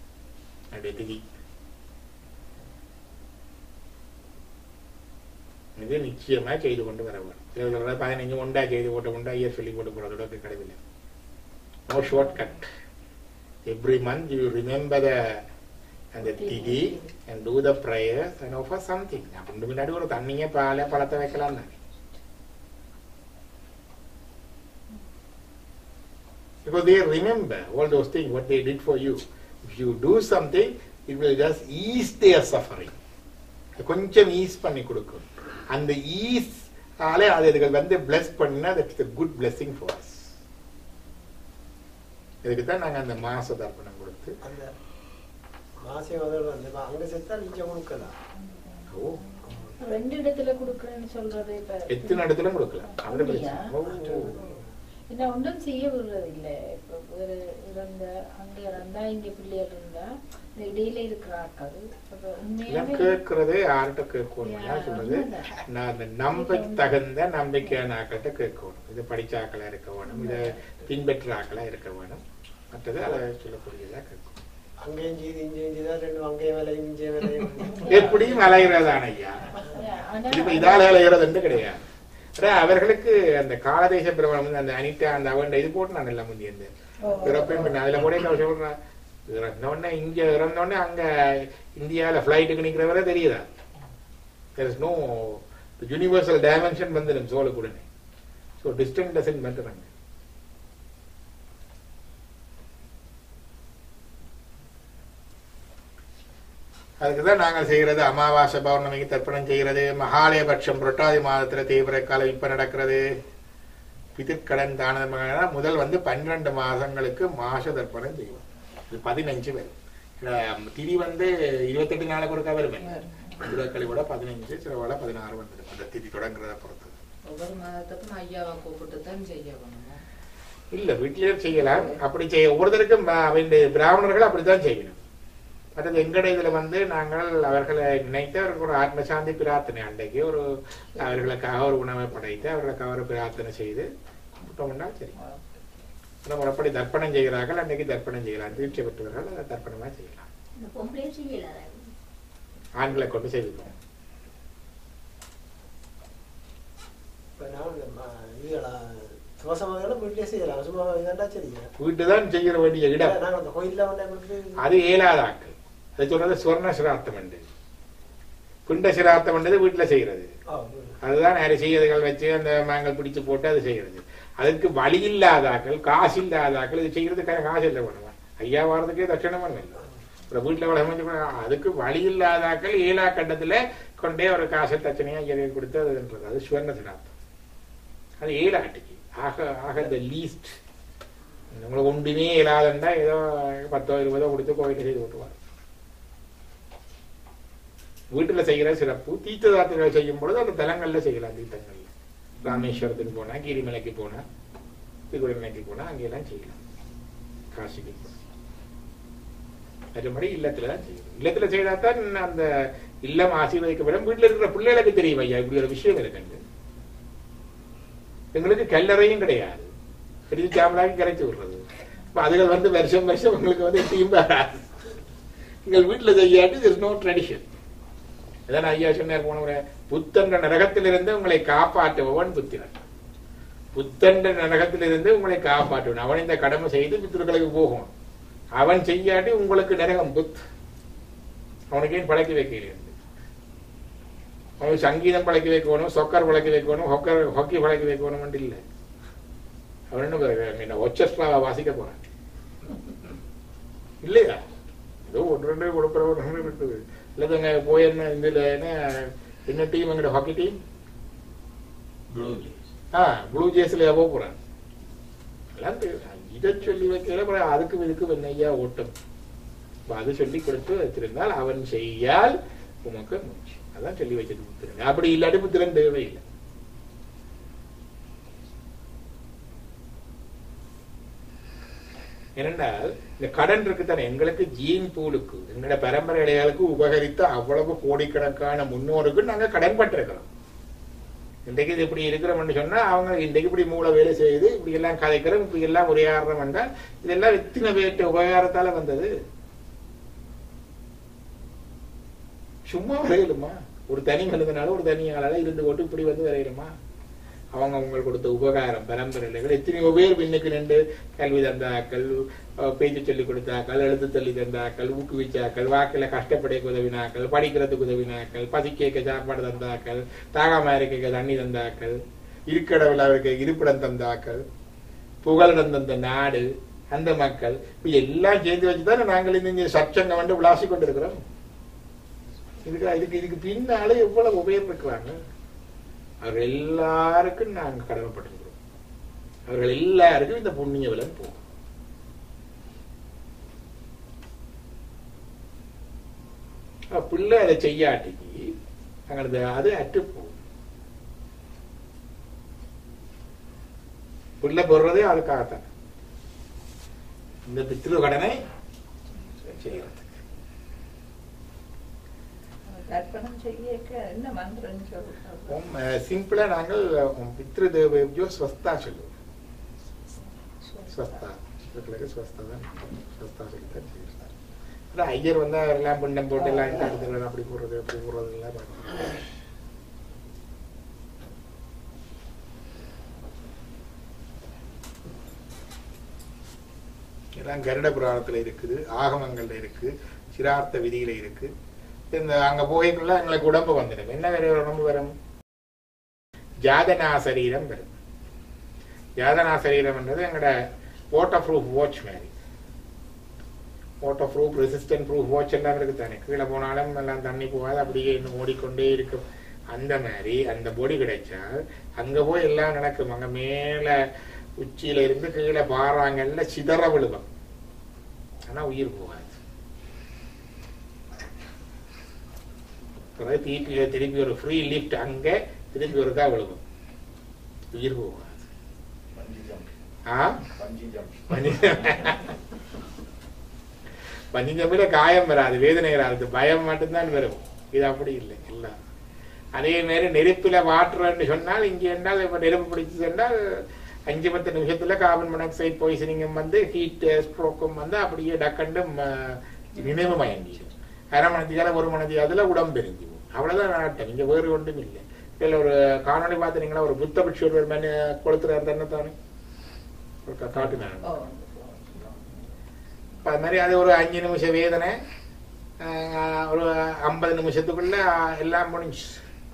அப்படி திதி இது நிச்சயமா செய்து கொண்டு வர வேணும் சில சொல்ற பதினஞ்சு உண்டா செய்து போட்ட உண்டா ஐயர் சொல்லி போட்டு போறதோட கிடையாது no short cut every month you remember the அந்த திதி and do the prayers and offer something அப்படின்னு முன்னாடி ஒரு தண்ணியே பால பழத்தை வைக்கலாம் தானே Because they remember all those things, what they did for you. If you do something, it will just ease their suffering. கொஞ்சம் ஈஸ் பண்ணி கொடுக்கும் அந்த ஈஸ் ஆல அது இதுகள் வந்து பிளஸ் பண்ணா that's a good blessing for us இதுக்கு தான் நாங்க அந்த மாச தர்ப்பணம் கொடுத்து அந்த மாசி முதல் வந்து இப்ப அங்க செத்தா நீங்க கொடுக்கலாம் ஓ ரெண்டு இடத்துல கொடுக்குறேன்னு சொல்றது இப்ப எத்தனை இடத்துல கொடுக்கலாம் அது அப்படியா? பிரச்சனை. ஓ. என்ன ஒன்றும் செய்ய விடுறது இல்ல இப்ப வேற இறந்த அங்க இறந்தா இங்க பிள்ளைகள் இருந்தா இந்த இடையில இருக்கிற ஆட்கள் அப்ப நான் உண்மையாவே கேட்கறது யார்கிட்ட கேட்கணும் யா, சொல்றது உண்மைதான். நான் அந்த நம்ப தகுந்த நம்பிக்கையான ஆக்கள்கிட்ட கேட்கணும் இது படிச்ச ஆக்களா இருக்க வேணும் இதை பின்பற்ற ஆக்களா இருக்க வேணும் மற்றது அதை சொல்லக்கூடியதா கேட்கணும் அங்கேயும் செய்து இங்கேயும் செய்தா ரெண்டும் அங்கேயும் வேலையும் இங்கேயும் வேலையும் எப்படியும் அலைகிறதான ஐயா ஆனா இப்ப இதால அலைகிறதுன்னு கிடையாது அதான் அவர்களுக்கு அந்த காலதேச பிரபலம் வந்து அந்த அனிட்டா அந்த அவன் இது போட்டு நான் எல்லாம் முந்தி அந்த ஓ. இறப்பையும் பின்ன அதுல கூட நான் சொல்றேன் இறந்தோடனே இங்க இறந்தோடனே அங்க இந்தியால ஃபிளைட்டுக்கு நிக்கிறவரை தெரியுதா there is no universal dimension வந்துடும் சோளுக்கு உடனே ஸோ டிஸ்டன்ட் டசன் பண்ணுறாங்க அதுக்கு தான் நாங்கள் செய்கிறது அமாவாசை பௌர்ணமிக்கு தர்ப்பணம் செய்கிறது மகாலயபட்சம் புரட்டாதி மாதத்துல தீவிர காலம் இப்ப நடக்கிறது பிதிர்கடன் தானதமாக முதல் வந்து பன்னிரண்டு மாதங்களுக்கு மாச தர்ப்பணம் செய்வோம் இது பதினஞ்சு பேர் திதி வந்து இருபத்தெட்டு நாளுக்கு ஒருக்கா வருமே திருவக்களி கூட பதினஞ்சு சில விட பதினாறு வந்துடும் அந்த திதி தொடங்குறத பொறுத்து ஒவ்வொரு மாதத்துக்கும் ஐயாவை கூப்பிட்டு தான் செய்ய வேணுமா இல்ல வீட்டிலேயே செய்யலாம் அப்படி செய்ய ஒவ்வொருத்தருக்கும் அவன் பிராமணர்கள் அப்படித்தான் செய்யணும் மற்றது எங்கட இதுல வந்து நாங்கள் அவர்களை நினைத்து அவர்களுக்கு ஒரு ஆத்மசாந்தி பிரார்த்தனை அன்றைக்கு ஒரு அவர்களுக்காக ஒரு உணவை படைத்து அவர்களுக்காக ஒரு பிரார்த்தனை செய்து கும்பிட்டோம்னா சரி நம்ம முறைப்படி தர்ப்பணம் செய்கிறார்கள் அன்றைக்கு தர்ப்பணம் செய்யலாம் தீட்சை பெற்றவர்கள் அதை தர்ப்பணமா செய்யலாம் இந்த பொம்பளை செய்யல ஆண்களை கொண்டு செய்துக்கிறோம் இப்ப நான் இந்த ம- இதெல்லாம் சுவாசமாக வீட்டிலே செய்யலாம் சும்மா இதாண்டா சரிங்க வீட்டு தான் செய்ய வேண்டிய இடம் நாங்கள் அந்த கோயில்ல வந்து எங்களுக்கு அது ஏழாதாக்கு அது சொல்றது சுவர்ண சிரார்த்தம் உண்டு குண்ட சிரார்த்தம் உண்டது வீட்டுல செய்யறது ஆ, அதுதான் நிறைய செய்யறதுகள் வச்சு அந்த மாங்கல் பிடிச்சு போட்டு அது செய்யறது அதுக்கு வழி இல்லாதாக்கள் காசு இல்லாதாக்கள் இது செய்யறதுக்கான காசு இல்லை பண்ணுவான் ஐயா வாரத்துக்கே தட்சணம் பண்ணல அப்புறம் வீட்டுல வளர்ந்து அதுக்கு வழி இல்லாதாக்கள் ஏழா கட்டத்துல கொண்டே ஒரு காசை தட்சணையா ஐயா கொடுத்து அதுன்றது அது சுவர்ண சிரார்த்தம் அது ஏழாட்டுக்கு ஆக ஆக த லீஸ்ட் உங்களுக்கு ஒன்றுமே இல்லாதண்டா ஏதோ பத்தோ இருபதோ கொடுத்து கோயில செய்து விட்டுவாங்க வீட்டுல செய்கிற சிறப்பு தீர்த்ததாத்திரை செய்யும் பொழுது அந்த தலங்கள்ல செய்யலாம் தீர்த்தங்கள்ல ராமேஸ்வரத்துக்கு போனா கிரிமலைக்கு போனா திருக்குறமலைக்கு போனா அங்கெல்லாம் செய்யலாம் காசிக்கு போனா மற்றபடி இல்லத்துல தான் செய்யணும் இல்லத்துல செய்தா தான் அந்த இல்லம் ஆசீர்வதிக்கப்படும் வீட்டுல இருக்கிற பிள்ளைகளுக்கு தெரியும் ஐயா இப்படி ஒரு விஷயம் இருக்குன்னு எங்களுக்கு கல்லறையும் கிடையாது பெரிய சாமலாக்கி கரைச்சு விடுறது இப்ப அதுகள் வந்து வருஷம் வருஷம் உங்களுக்கு வந்து எப்பயும் வராது எங்கள் வீட்டுல செய்யாட்டி இஸ் நோ ட்ரெடிஷன் இதான் ஐயா சொன்னார் போன முறை புத்தன்ற நரகத்திலிருந்து உங்களை காப்பாற்றுபவன் புத்திரன் புத்தன்ற நரகத்திலிருந்து உங்களை காப்பாற்றுவன் அவன் இந்த கடமை செய்து பித்திருக்களுக்கு போகும் அவன் செய்யாட்டி உங்களுக்கு நரகம் புத் அவனுக்கு ஏன் பழக்கி வைக்கல அவனுக்கு சங்கீதம் பழக்கி வைக்கணும் சொக்கர் பழக்கி வைக்கணும் ஹொக்கர் ஹாக்கி பழக்கி வைக்கணும் இல்லை அவன் என்ன என்ன ஒச்சஸ்ட்ராவை வாசிக்க போறான் இல்லையா ஏதோ ஒன்று ரெண்டு கொடுக்குற ஒரு ரெண்டு இருக்குது இல்லைங்க போய் என்ன இதுல என்ன என்ன டீம் எங்கட ஹாக்கி டீம் ஆ ப்ளூ ஜேஸ்ல போக போறான் எல்லாம் தெரியும். இதை சொல்லி வைக்கிற அப்புறம் அதுக்கும் இதுக்கும் என்னையா ஓட்டம் அப்ப அது சொல்லி கொடுத்து வச்சிருந்தால் அவன் செய்யால் உமக்கு மூச்சு அதான் சொல்லி வச்சது புத்திரன் அப்படி இல்லாட்டி புத்திரன் தேவையில்லை ஏனென்றால் இந்த கடன் இருக்குதானே எங்களுக்கு ஜீன் பூலுக்கு எங்களோட பரம்பரை இடையாளுக்கு உபகரித்த அவ்வளவு கோடிக்கணக்கான முன்னோருக்கு நாங்க கடன் பட்டிருக்கிறோம் இன்றைக்கு இது இப்படி இருக்கிறோம்னு சொன்னா அவங்க இன்றைக்கு இப்படி மூளை வேலை செய்யுது இப்படி எல்லாம் கதைக்கிறோம் இப்படி எல்லாம் உரையாடுறோம் என்றால் இதெல்லாம் எத்தனை பேர்ட்ட உபகாரத்தால வந்தது சும்மா வரையிலுமா ஒரு தனி மனிதனால ஒரு தனியாளால இருந்து கொண்டு இப்படி வந்து வரையிலுமா அவங்க உங்களுக்கு கொடுத்த உபகாரம் பரம்பரைகள் எத்தனையோ பேர் பின்னுக்கு நின்று கல்வி தந்தாக்கள் அஹ், பேச்சு சொல்லி கொடுத்தாக்கள் எழுத்து சொல்லி தந்தாக்கள் ஊக்குவிச்சாக்கள் வாக்கில் கஷ்டப்படைக்க உதவினாக்கள் படிக்கிறதுக்கு உதவினாக்கள் பசிக்க சாப்பாடு தந்தாக்கள் தாகாம இருக்க தண்ணி தந்தாக்கள் இருக்கடவில் அவருக்கு இருப்பிடம் தந்தாக்கள் புகலிடம் தந்த நாடு அந்த மக்கள் இப்ப எல்லாம் சேர்ந்து வச்சுதான் நாங்கள் இந்த இங்க சச்சங்கம் வந்து விளாசி கொண்டிருக்கிறோம் இதுக்கு இதுக்கு இதுக்கு பின்னால எவ்வளவு உபயம் இருக்கிறாங்க அவர்கள் எல்லாருக்கும் நாங்க கடமைப்பட்டிருக்கிறோம் அவர்கள் எல்லாருக்கும் இந்த புண்ணிய விலன் போகும் அப்ப பிள்ளை அதை செய்யாட்டிக்கு அங்கே அது அற்று போகும் பிள்ளை போடுறதே அதுக்காகத்தான் இந்த பித்ரு கடனை செய்யறதுக்கு தர்ப்பணம் செய்ய என்ன மந்திரம் சொல்லுங்க சிம்பிளா நாங்கள் உம், பித்ரு தேவையோ ஸ்வஸ்தா சொல்லுவோம் ஸ்வஸ்தா இவர்களுக்கு ஸ்வஸ்தா தான் ஸ்வஸ்தா சொல்லி தான் செய்யறாரு அதான் ஐயர் வந்தா எல்லாம் பிண்டம் போட்டு எல்லாம் இந்த இடத்துல அப்படி போடுறது அப்படி போடுறது எல்லாம் பார்க்கணும். எல்லாம் கருட புராணத்துல இருக்குது ஆகமங்கள்ல இருக்கு சிரார்த்த விதியில இருக்கு இந்த அங்க போய்க்குள்ள எங்களுக்கு உடம்பு வந்துடும் என்ன வேற உடம்பு வரும் ஜாதனா சரீரம் வரும் ஜாதனா சரீரம்ன்றது எங்களோட வாட்டர் ப்ரூஃப் வாட்ச் மாதிரி water proof resistant proof watch எல்லாம் இருக்கு தானே கீழே போனாலும் எல்லாம் தண்ணி போகாது அப்படியே இன்னும் ஓடிக்கொண்டே இருக்கும் அந்த மாதிரி அந்த பொடி கிடைச்சால் அங்க போய் எல்லாம் நடக்கும் அங்க மேல உச்சியில இருந்து கீழே பாறாங்கல்ல சிதற விழுவோம் ஆனா உயிர் போகாது பிறகு திருப்பி திருப்பி ஒரு ஃப்ரீ லிஃப்ட் அங்க திருப்பி ஒருக்கா விழுவும் உயிர் போகாது ஆ பஞ்சமில காயம் வராது வேதனை வராது பயம் மட்டும்தான் வரும் இது அப்படி இல்லை எல்லாம் அதே மாதிரி நெருப்புல வாட்டுறன்னு சொன்னால் இங்க என்றால் இப்ப நெருப்பு பிடிச்சு சொன்னால் அஞ்சு பத்து நிமிஷத்துல கார்பன் மோனாக்சைடு பாய்சனிங்கும் வந்து ஹீட் ஸ்ட்ரோக்கும் வந்து அப்படியே டக்கண்டு ம- நினைவு மயங்கிடும் அரை மணத்தியால ஒரு மணத்தியால உடம்பு எரிஞ்சு போகும். அவ்வளவுதான் நாட்டம் இங்க வேறு ஒன்றும் இல்லை இதுல ஒரு காணொளி பார்த்துனீங்களா ஒரு புத்த பிக்ஷு ஒரு மணி கொளுத்துறாரு தானே தானே ஒரு கா- காட்டுனாங்க இப்ப அது மாதிரி அது ஒரு அஞ்சு நிமிஷம் வேதனை ஆஹ் ஒரு ஐம்பது நிமிஷத்துக்குள்ள எல்லாம் முடிஞ்சு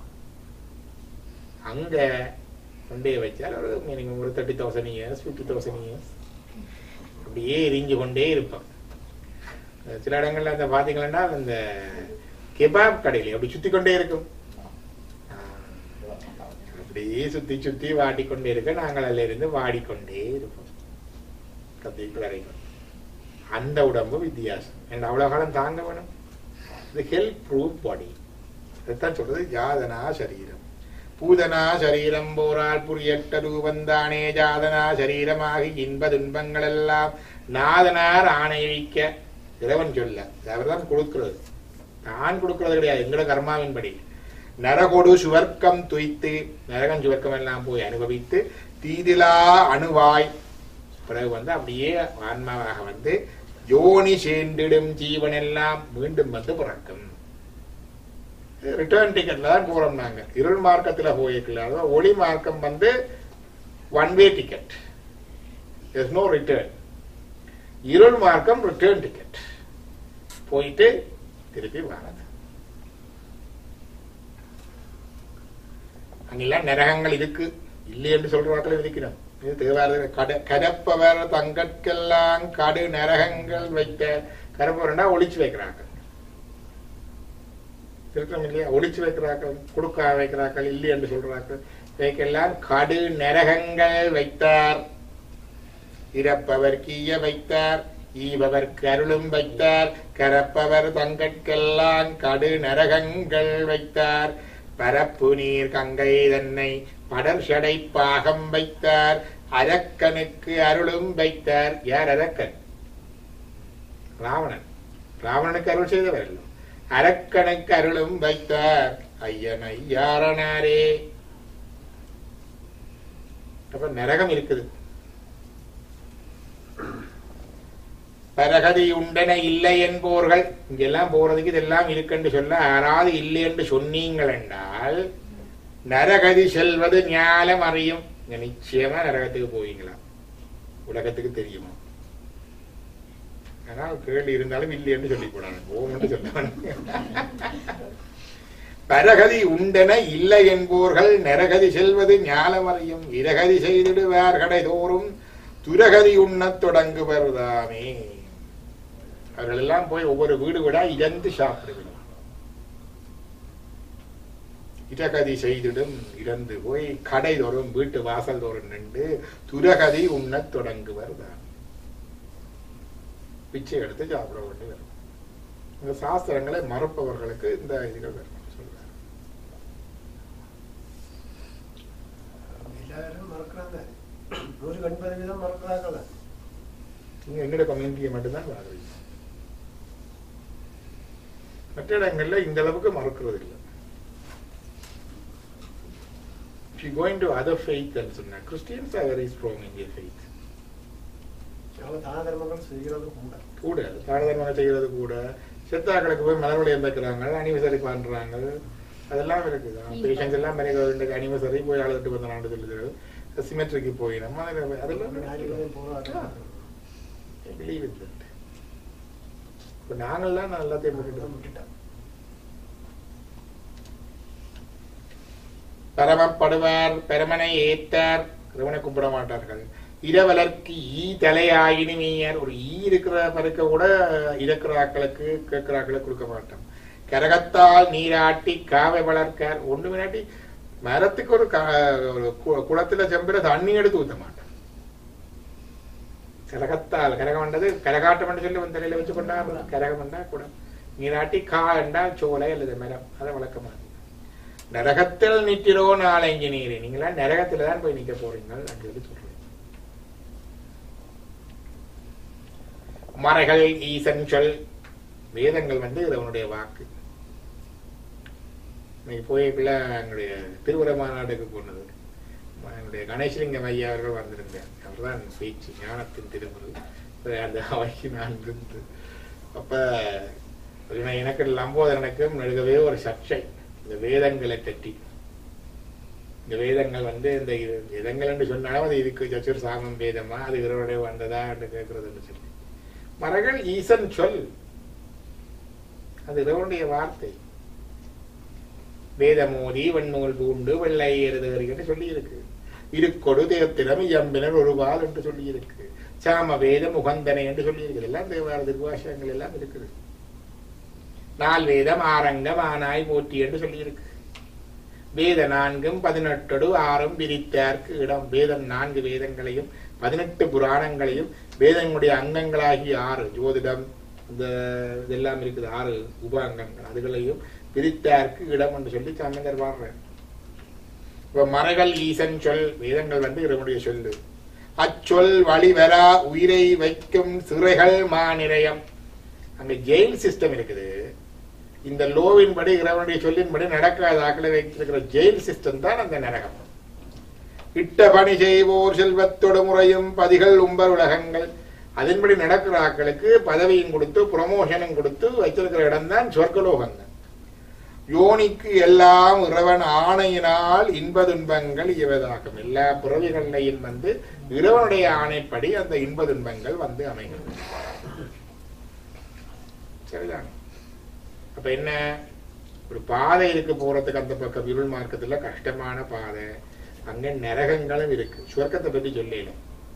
அங்க கொண்டே வச்சால் ஒரு மினிமம் ஒரு thirty thousand years fifty thousand years அப்படியே எரிஞ்சு கொண்டே இருப்பான் அஹ் சில இடங்கள்ல அந்த பாத்தீங்கன்னா அந்த கெபாப் கடையில அப்படி சுத்தி கொண்டே இருக்கும் ஆஹ் அப்படியே சுத்தி சுத்தி வாடிக்கொண்டே இருக்க நாங்கள் அதுல இருந்து வாடிக்கொண்டே இருப்போம் கத்திக்கு வரைக்கும் அந்த உடம்பு வித்தியாசம் எனக்கு அவ்வளவு காலம் தாங்க வேணும் இது ஹெல்த் ப்ரூஃப் பாடி இதைத்தான் சொல்றது ஜாதனா சரீரம் பூதனா சரீரம் போரால் புரியட்ட ரூபந்தானே ஜாதனா சரீரமாகி இன்ப துன்பங்கள் எல்லாம் நாதனார் ஆணைவிக்க இறைவன் சொல்ல அவர் தான் கொடுக்கிறது நான் கொடுக்கிறது கிடையாது எங்களோட கர்மாவின்படி நரகொடு சுவர்க்கம் துய்த்து நரகம் சுவர்க்கம் எல்லாம் போய் அனுபவித்து தீதிலா அணுவாய் பிறகு வந்து அப்படியே ஆன்மாவாக வந்து யோனி சேர்ந்திடும் ஜீவன் எல்லாம் மீண்டும் வந்து பிறக்கும் ரிட்டர்ன் டிக்கெட்ல தான் போறோம் நாங்க இருள் மார்க்கத்துல போயிருக்கல அதாவது ஒளி மார்க்கம் வந்து one way ticket there's no return இருள் மார்க்கம் ரிட்டர்ன் டிக்கெட் போயிட்டு திருப்பி வரது அங்கெல்லாம் நரகங்கள் இருக்கு இல்லை என்று சொல்றாக்கள் இருக்கிறோம் இது தேவார கட கரப்பவர் தங்கற்கெல்லாம் கடு நரகங்கள் வைத்த கரப்பவர்னா ஒளிச்சு வைக்கிறாங்க திருத்தம் இல்லையா ஒளிச்சு வைக்கிறார்கள் கொடுக்க வைக்கிறார்கள் இல்லை என்று சொல்றார்கள் இவைக்கெல்லாம் கடு நரகங்கள் வைத்தார் இறப்பவர் கீய வைத்தார் ஈபவர் கருளும் வைத்தார் கரப்பவர் தங்கட்கெல்லாம் கடு நரகங்கள் வைத்தார் பரப்பு நீர் கங்கை தன்னை படர் சடை பாகம் வைத்தார் அரக்கனுக்கு அருளும் வைத்தார் யார் அரக்கன் ராவணன் ராவணனுக்கு அருள் செய்தவர் அல்ல அரக்கனுக்கு அருளும் வைத்தார் ஐயன் ஐயாரனாரே அப்ப நரகம் இருக்குது பரக நரகதி உண்டன இல்லை என்போர்கள் இங்கெல்லாம் போறதுக்கு இதெல்லாம் இருக்குன்னு சொல்ல யாராவது இல்லை என்று சொன்னீங்கள் என்றால் நரகதி செல்வது ஞானம் அறியும் இங்க நிச்சயமா நரகத்துக்கு போவீங்களா உலகத்துக்கு தெரியுமா ஆனால் கேள்வி இருந்தாலும் இல்லை என்று சொல்லிக் கூடாது போகணும்னு சொல்ல பரகதி உண்டென இல்லை என்போர்கள் நரகதி செல்வது ஞானமறியும் இரகதி செய்திடுவார் கடை தோறும் துரகதி உண்ணத் தொடங்குவர்தாமே அவர்கள் எல்லாம் போய் ஒவ்வொரு வீடு விடா இழந்து சாப்பிடுவிடும் இடகதி செய்திடும் இறந்து போய் கடை தோறும் வீட்டு வாசல் தோறும் நின்று துரகதி உண்ணத் தொடங்குவர் தான் பிச்சை எடுத்து சாப்பிட வேண்டி வரும் இந்த சாஸ்திரங்களை மறப்பவர்களுக்கு இந்த இதுகள் வரும் சொல்றாரு எல்லாரும் மறக்கிறாங்க நூறு எண்பது வீதம் மறக்கிறாங்கள நீங்க எங்கட கம்யூனிட்டியை மட்டும்தான் வாழ்றீங்க மற்ற இடங்கள்ல இந்த அளவுக்கு மறக்கிறது இல்லை If you go into other faith and சொன்னா Christians are very strong in their faith. அவங்க தான தர்மங்கள் செய்கிறது கூட கூட தாரதர்மங்க செய்கிறது கூட சித்தாக்களுக்கு போய் மலர்வளையம் வைக்கிறாங்க அனிவர்சரி பண்றாங்க அதெல்லாம் இருக்குது பேஷன்ஸ் எல்லாம் மேலே அனிவர்சரி போய் அழுதுட்டு வந்த நாடு சொல்லுது சிமெட்ரிக்கு போய் நம்ம அதில் அதெல்லாம் ஞாயிற்றுக்கிழமை போராட்டம் பிலீவ் இன் தட் இப்போ நாங்கள்லாம் நான் எல்லாத்தையும் விட்டுட்டோம் விட்டுட்டேன் பரமப்படுவார் பெருமனை ஏத்தார் இறைவனை கும்பிட மாட்டார்கள் இரவலர்க்கு ஈ தலையாயினுமியர் ஒரு ஈ இருக்கிற பருக்க கூட இருக்கிற ஆக்களுக்கு கேட்கிற ஆக்களுக்கு கொடுக்க மாட்டோம் கரகத்தால் நீராட்டி காவை வளர்க்கார் ஒன்று வினாட்டி மரத்துக்கு ஒரு கா- ஒரு கு- குளத்துல செம்பில தண்ணி எடுத்து ஊத்த மாட்டோம் கரகத்தால் கரகம் என்றது கரகாட்டம் என்று சொல்லி வந்து தலையில வச்சு கொண்டாடுறது கரகம் என்றா குடம் நீராட்டி கா என்றால் சோலை அல்லது மரம் அதை வளர்க்க மாட்டோம் நரகத்தில் நிற்கிறோ நாளைங்க நீரே நீங்களாம் நரகத்துல தான் போய் நிக்க போறீங்க அப்படின்னு சொல்றேன் மறைகள் ஈசன் சொல் வேதங்கள் வந்து இறைவனுடைய வாக்கு இன்னைக்கு போய்க்குள்ள எங்களுடைய திருவுர மாநாட்டுக்கு போனது எங்களுடைய கணேசலிங்கம் ஐயா அவர்கள் வந்திருந்தார் அவர்தான் பேச்சு ஞானத்தின் திருமுறை அப்ப அந்த அவைக்கு நான் இருந்து அப்ப இவன் எனக்கு லம்போதரனுக்கும் நடுகவே ஒரு சர்ச்சை இந்த வேதங்களை பற்றி இந்த வேதங்கள் வந்து இந்த இது- வேதங்கள் என்று சொன்னாலும் அது இதுக்கு சச்சுர் சாமம் வேதமா அது இவருடைய வந்ததா என்று கேட்கறதுன்னு சொல்லி மரகள் ஈசன் சொல் அது இறைவனுடைய வார்த்தை வேதமோதி வன்நூல் பூண்டு வெள்ளை எருதுகிறீங்கன்னு சொல்லி இருக்கு இருக்கொடு தேத்திரம் இயம்பினர் ஒருவாள் என்று சொல்லி இருக்கு சாம வேதம் உகந்தனை என்று சொல்லி இருக்குது எல்லாம் தேவார திருவாசகங்கள் எல்லாம் இருக்குது நால் வேதம் ஆரங்கம் ஆனாய் போற்றி என்று சொல்லி இருக்கு வேத நான்கும் பதினெட்டோடு ஆறும் விரித்தார்க்கு இடம் வேதம் நான்கு வேதங்களையும் பதினெட்டு புராணங்களையும் வேதங்களுடைய அங்கங்களாகி ஆறு ஜோதிடம் இந்த இதெல்லாம் இருக்குது ஆறு உப அங்கங்கள் அதுகளையும் பிரித்தார்க்கு இடம் என்று சொல்லி சம்பந்தர் பாடுறார் இப்ப மறைகள் ஈசன் சொல் வேதங்கள் வந்து இவருடைய சொல்லு அச்சொல் வழிவரா உயிரை வைக்கும் சிறைகள் மாநிலையம் அங்க ஜெயில் சிஸ்டம் இருக்குது இந்த லோவின் படி இறைவனுடைய சொல்லின்படி நடக்காத ஆக்களை வைத்திருக்கிற ஜெயில் சிஸ்டம் தான் அந்த நரகம் இட்ட பணி செய்வோர் செல்வத்தொடு முறையும் பதிகள் உம்பர் உலகங்கள் அதன்படி நடக்கிற ஆக்களுக்கு பதவியும் கொடுத்து ப்ரமோஷனும் கொடுத்து வச்சிருக்கிற இடம் தான் சொர்க்கலோகங்கள் யோனிக்கு எல்லாம் இறைவன் ஆணையினால் இன்ப துன்பங்கள் இவதாகும் எல்லா பிறவிகளையும் வந்து இறைவனுடைய ஆணைப்படி அந்த இன்ப துன்பங்கள் வந்து அமைகிறது சரிதான் அப்ப என்ன ஒரு பாதை இருக்கு போறதுக்கு அந்த பக்கம் இருள் மார்க்கத்துல கஷ்டமான பாதை அங்க நரகங்களும் இருக்கு சுவர்க்கத்தை பத்தி சொல்லல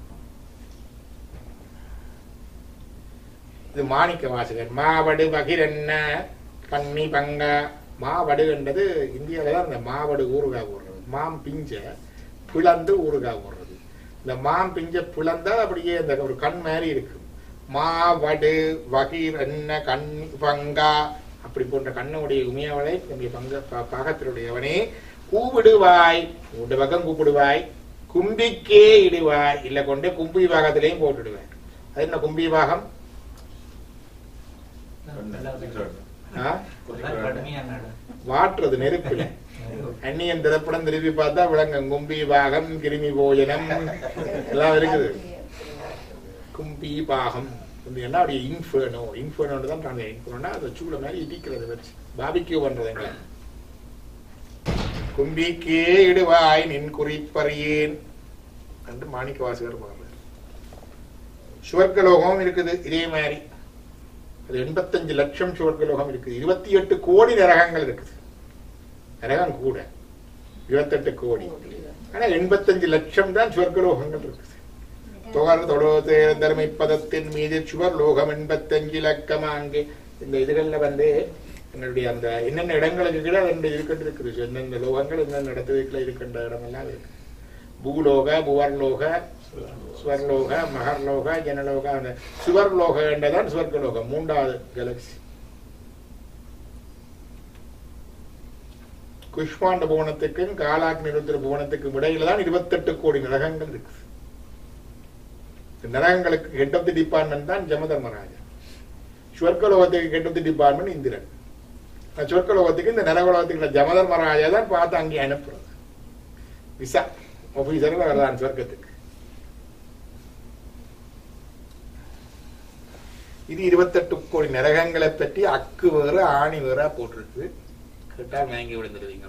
இது மாணிக்க வாசகர் மாவடு பகிரன்ன பன்னி பங்கா மாவடு என்றது இந்தியாவில தான் இந்த மாவடு ஊறுகாய் போடுறது மாம் பிஞ்ச பிளந்து ஊறுகாய் போடுறது இந்த மாம் பிஞ்ச பிளந்தா அப்படியே இந்த ஒரு கண் மாதிரி இருக்கு மாவடு வகிர் என்ன கண் பங்கா அப்படி போன்ற கண்ணுடைய உமையவளை நம்முடைய பங்க ப- பாகத்தினுடையவனே கூப்பிடுவாய் உண்டு பக்கம் கூப்பிடுவாய் கும்பிக்கே இடுவாய் இல்ல கொண்டு கும்பி பாகத்திலையும் போட்டுடுவாய் அது என்ன கும்பி பாகம் ஆ? வாட்டுறது நெருப்புல அந்நியன் திரைப்படம் திருப்பி பார்த்தா விளங்கும் கும்பி பாகம் கிருமி போஜனம் எல்லாம் இருக்குது கும்பி பாகம் இந்த என்ன அப்படியே இன்ஃபர்னோ இன்ஃபர்னோன்னு தான் நான் இன்ஃபர்னோனா அதை சூட மாதிரி இடிக்கிறது வச்சு பாபிக்யூ பண்றதுங்களா கும்பிக்கே இடுவாய் நின் குறிப்பறியேன் என்று மாணிக்க வாசகர் பாடுறார் சுவர்க்கலோகம் இருக்குது இதே மாதிரி அது எண்பத்தஞ்சு லட்சம் சுவர்க்கலோகம் இருக்குது இருபத்தி எட்டு கோடி நரகங்கள் இருக்குது நரகம் கூட இருபத்தெட்டு கோடி ஆனா எண்பத்தஞ்சு லட்சம் தான் சுவர்க்கலோகங்கள் இருக்குது தொகர் தொழுவது தர்மை பதத்தின் மீது சுவர் லோகம் எண்பத்தஞ்சு லக்கமா அங்கே இந்த இதுகள்ல வந்து எங்களுடைய அந்த என்னென்ன இடங்களுக்கு கூட ரெண்டு இருக்கிட்டு இருக்குது எந்தெந்த லோகங்கள் எந்தெந்த இடத்துல இருக்கின்ற இடமெல்லாம் இருக்கு பூலோக புவர்லோக ஸ்வர்லோக மகர்லோக ஜனலோக அந்த சுவர்லோக என்றதான் சுவர்க்கலோகம் மூன்றாவது கேலக்சி குஷ்மாண்ட புவனத்துக்கும் காலாக் நிருத்திர புவனத்துக்கும் இடையில தான் இருபத்தெட்டு கோடி நரகங்கள் இருக்குது இந்த நரகங்களுக்கு ஹெட் ஆஃப் தி டிபார்ட்மெண்ட் தான் ஜமதர்மராஜா ஸ்வர்க்கலோகத்துக்கு head of the department Indran நான் சொர்க்கலோகத்துக்கு இந்த நரகலோகத்துக்கு ஜமதர்மராஜா தான் பார்த்து அங்கே அனுப்புறது விசா ஆபீசர் வரலாம் சொர்க்கத்துக்கு இது இருபத்தெட்டு கோடி நரகங்களை பற்றி அக்கு வேற ஆணி வேற போட்டிருக்கு கேட்டா வாங்கி விழுந்துருவீங்க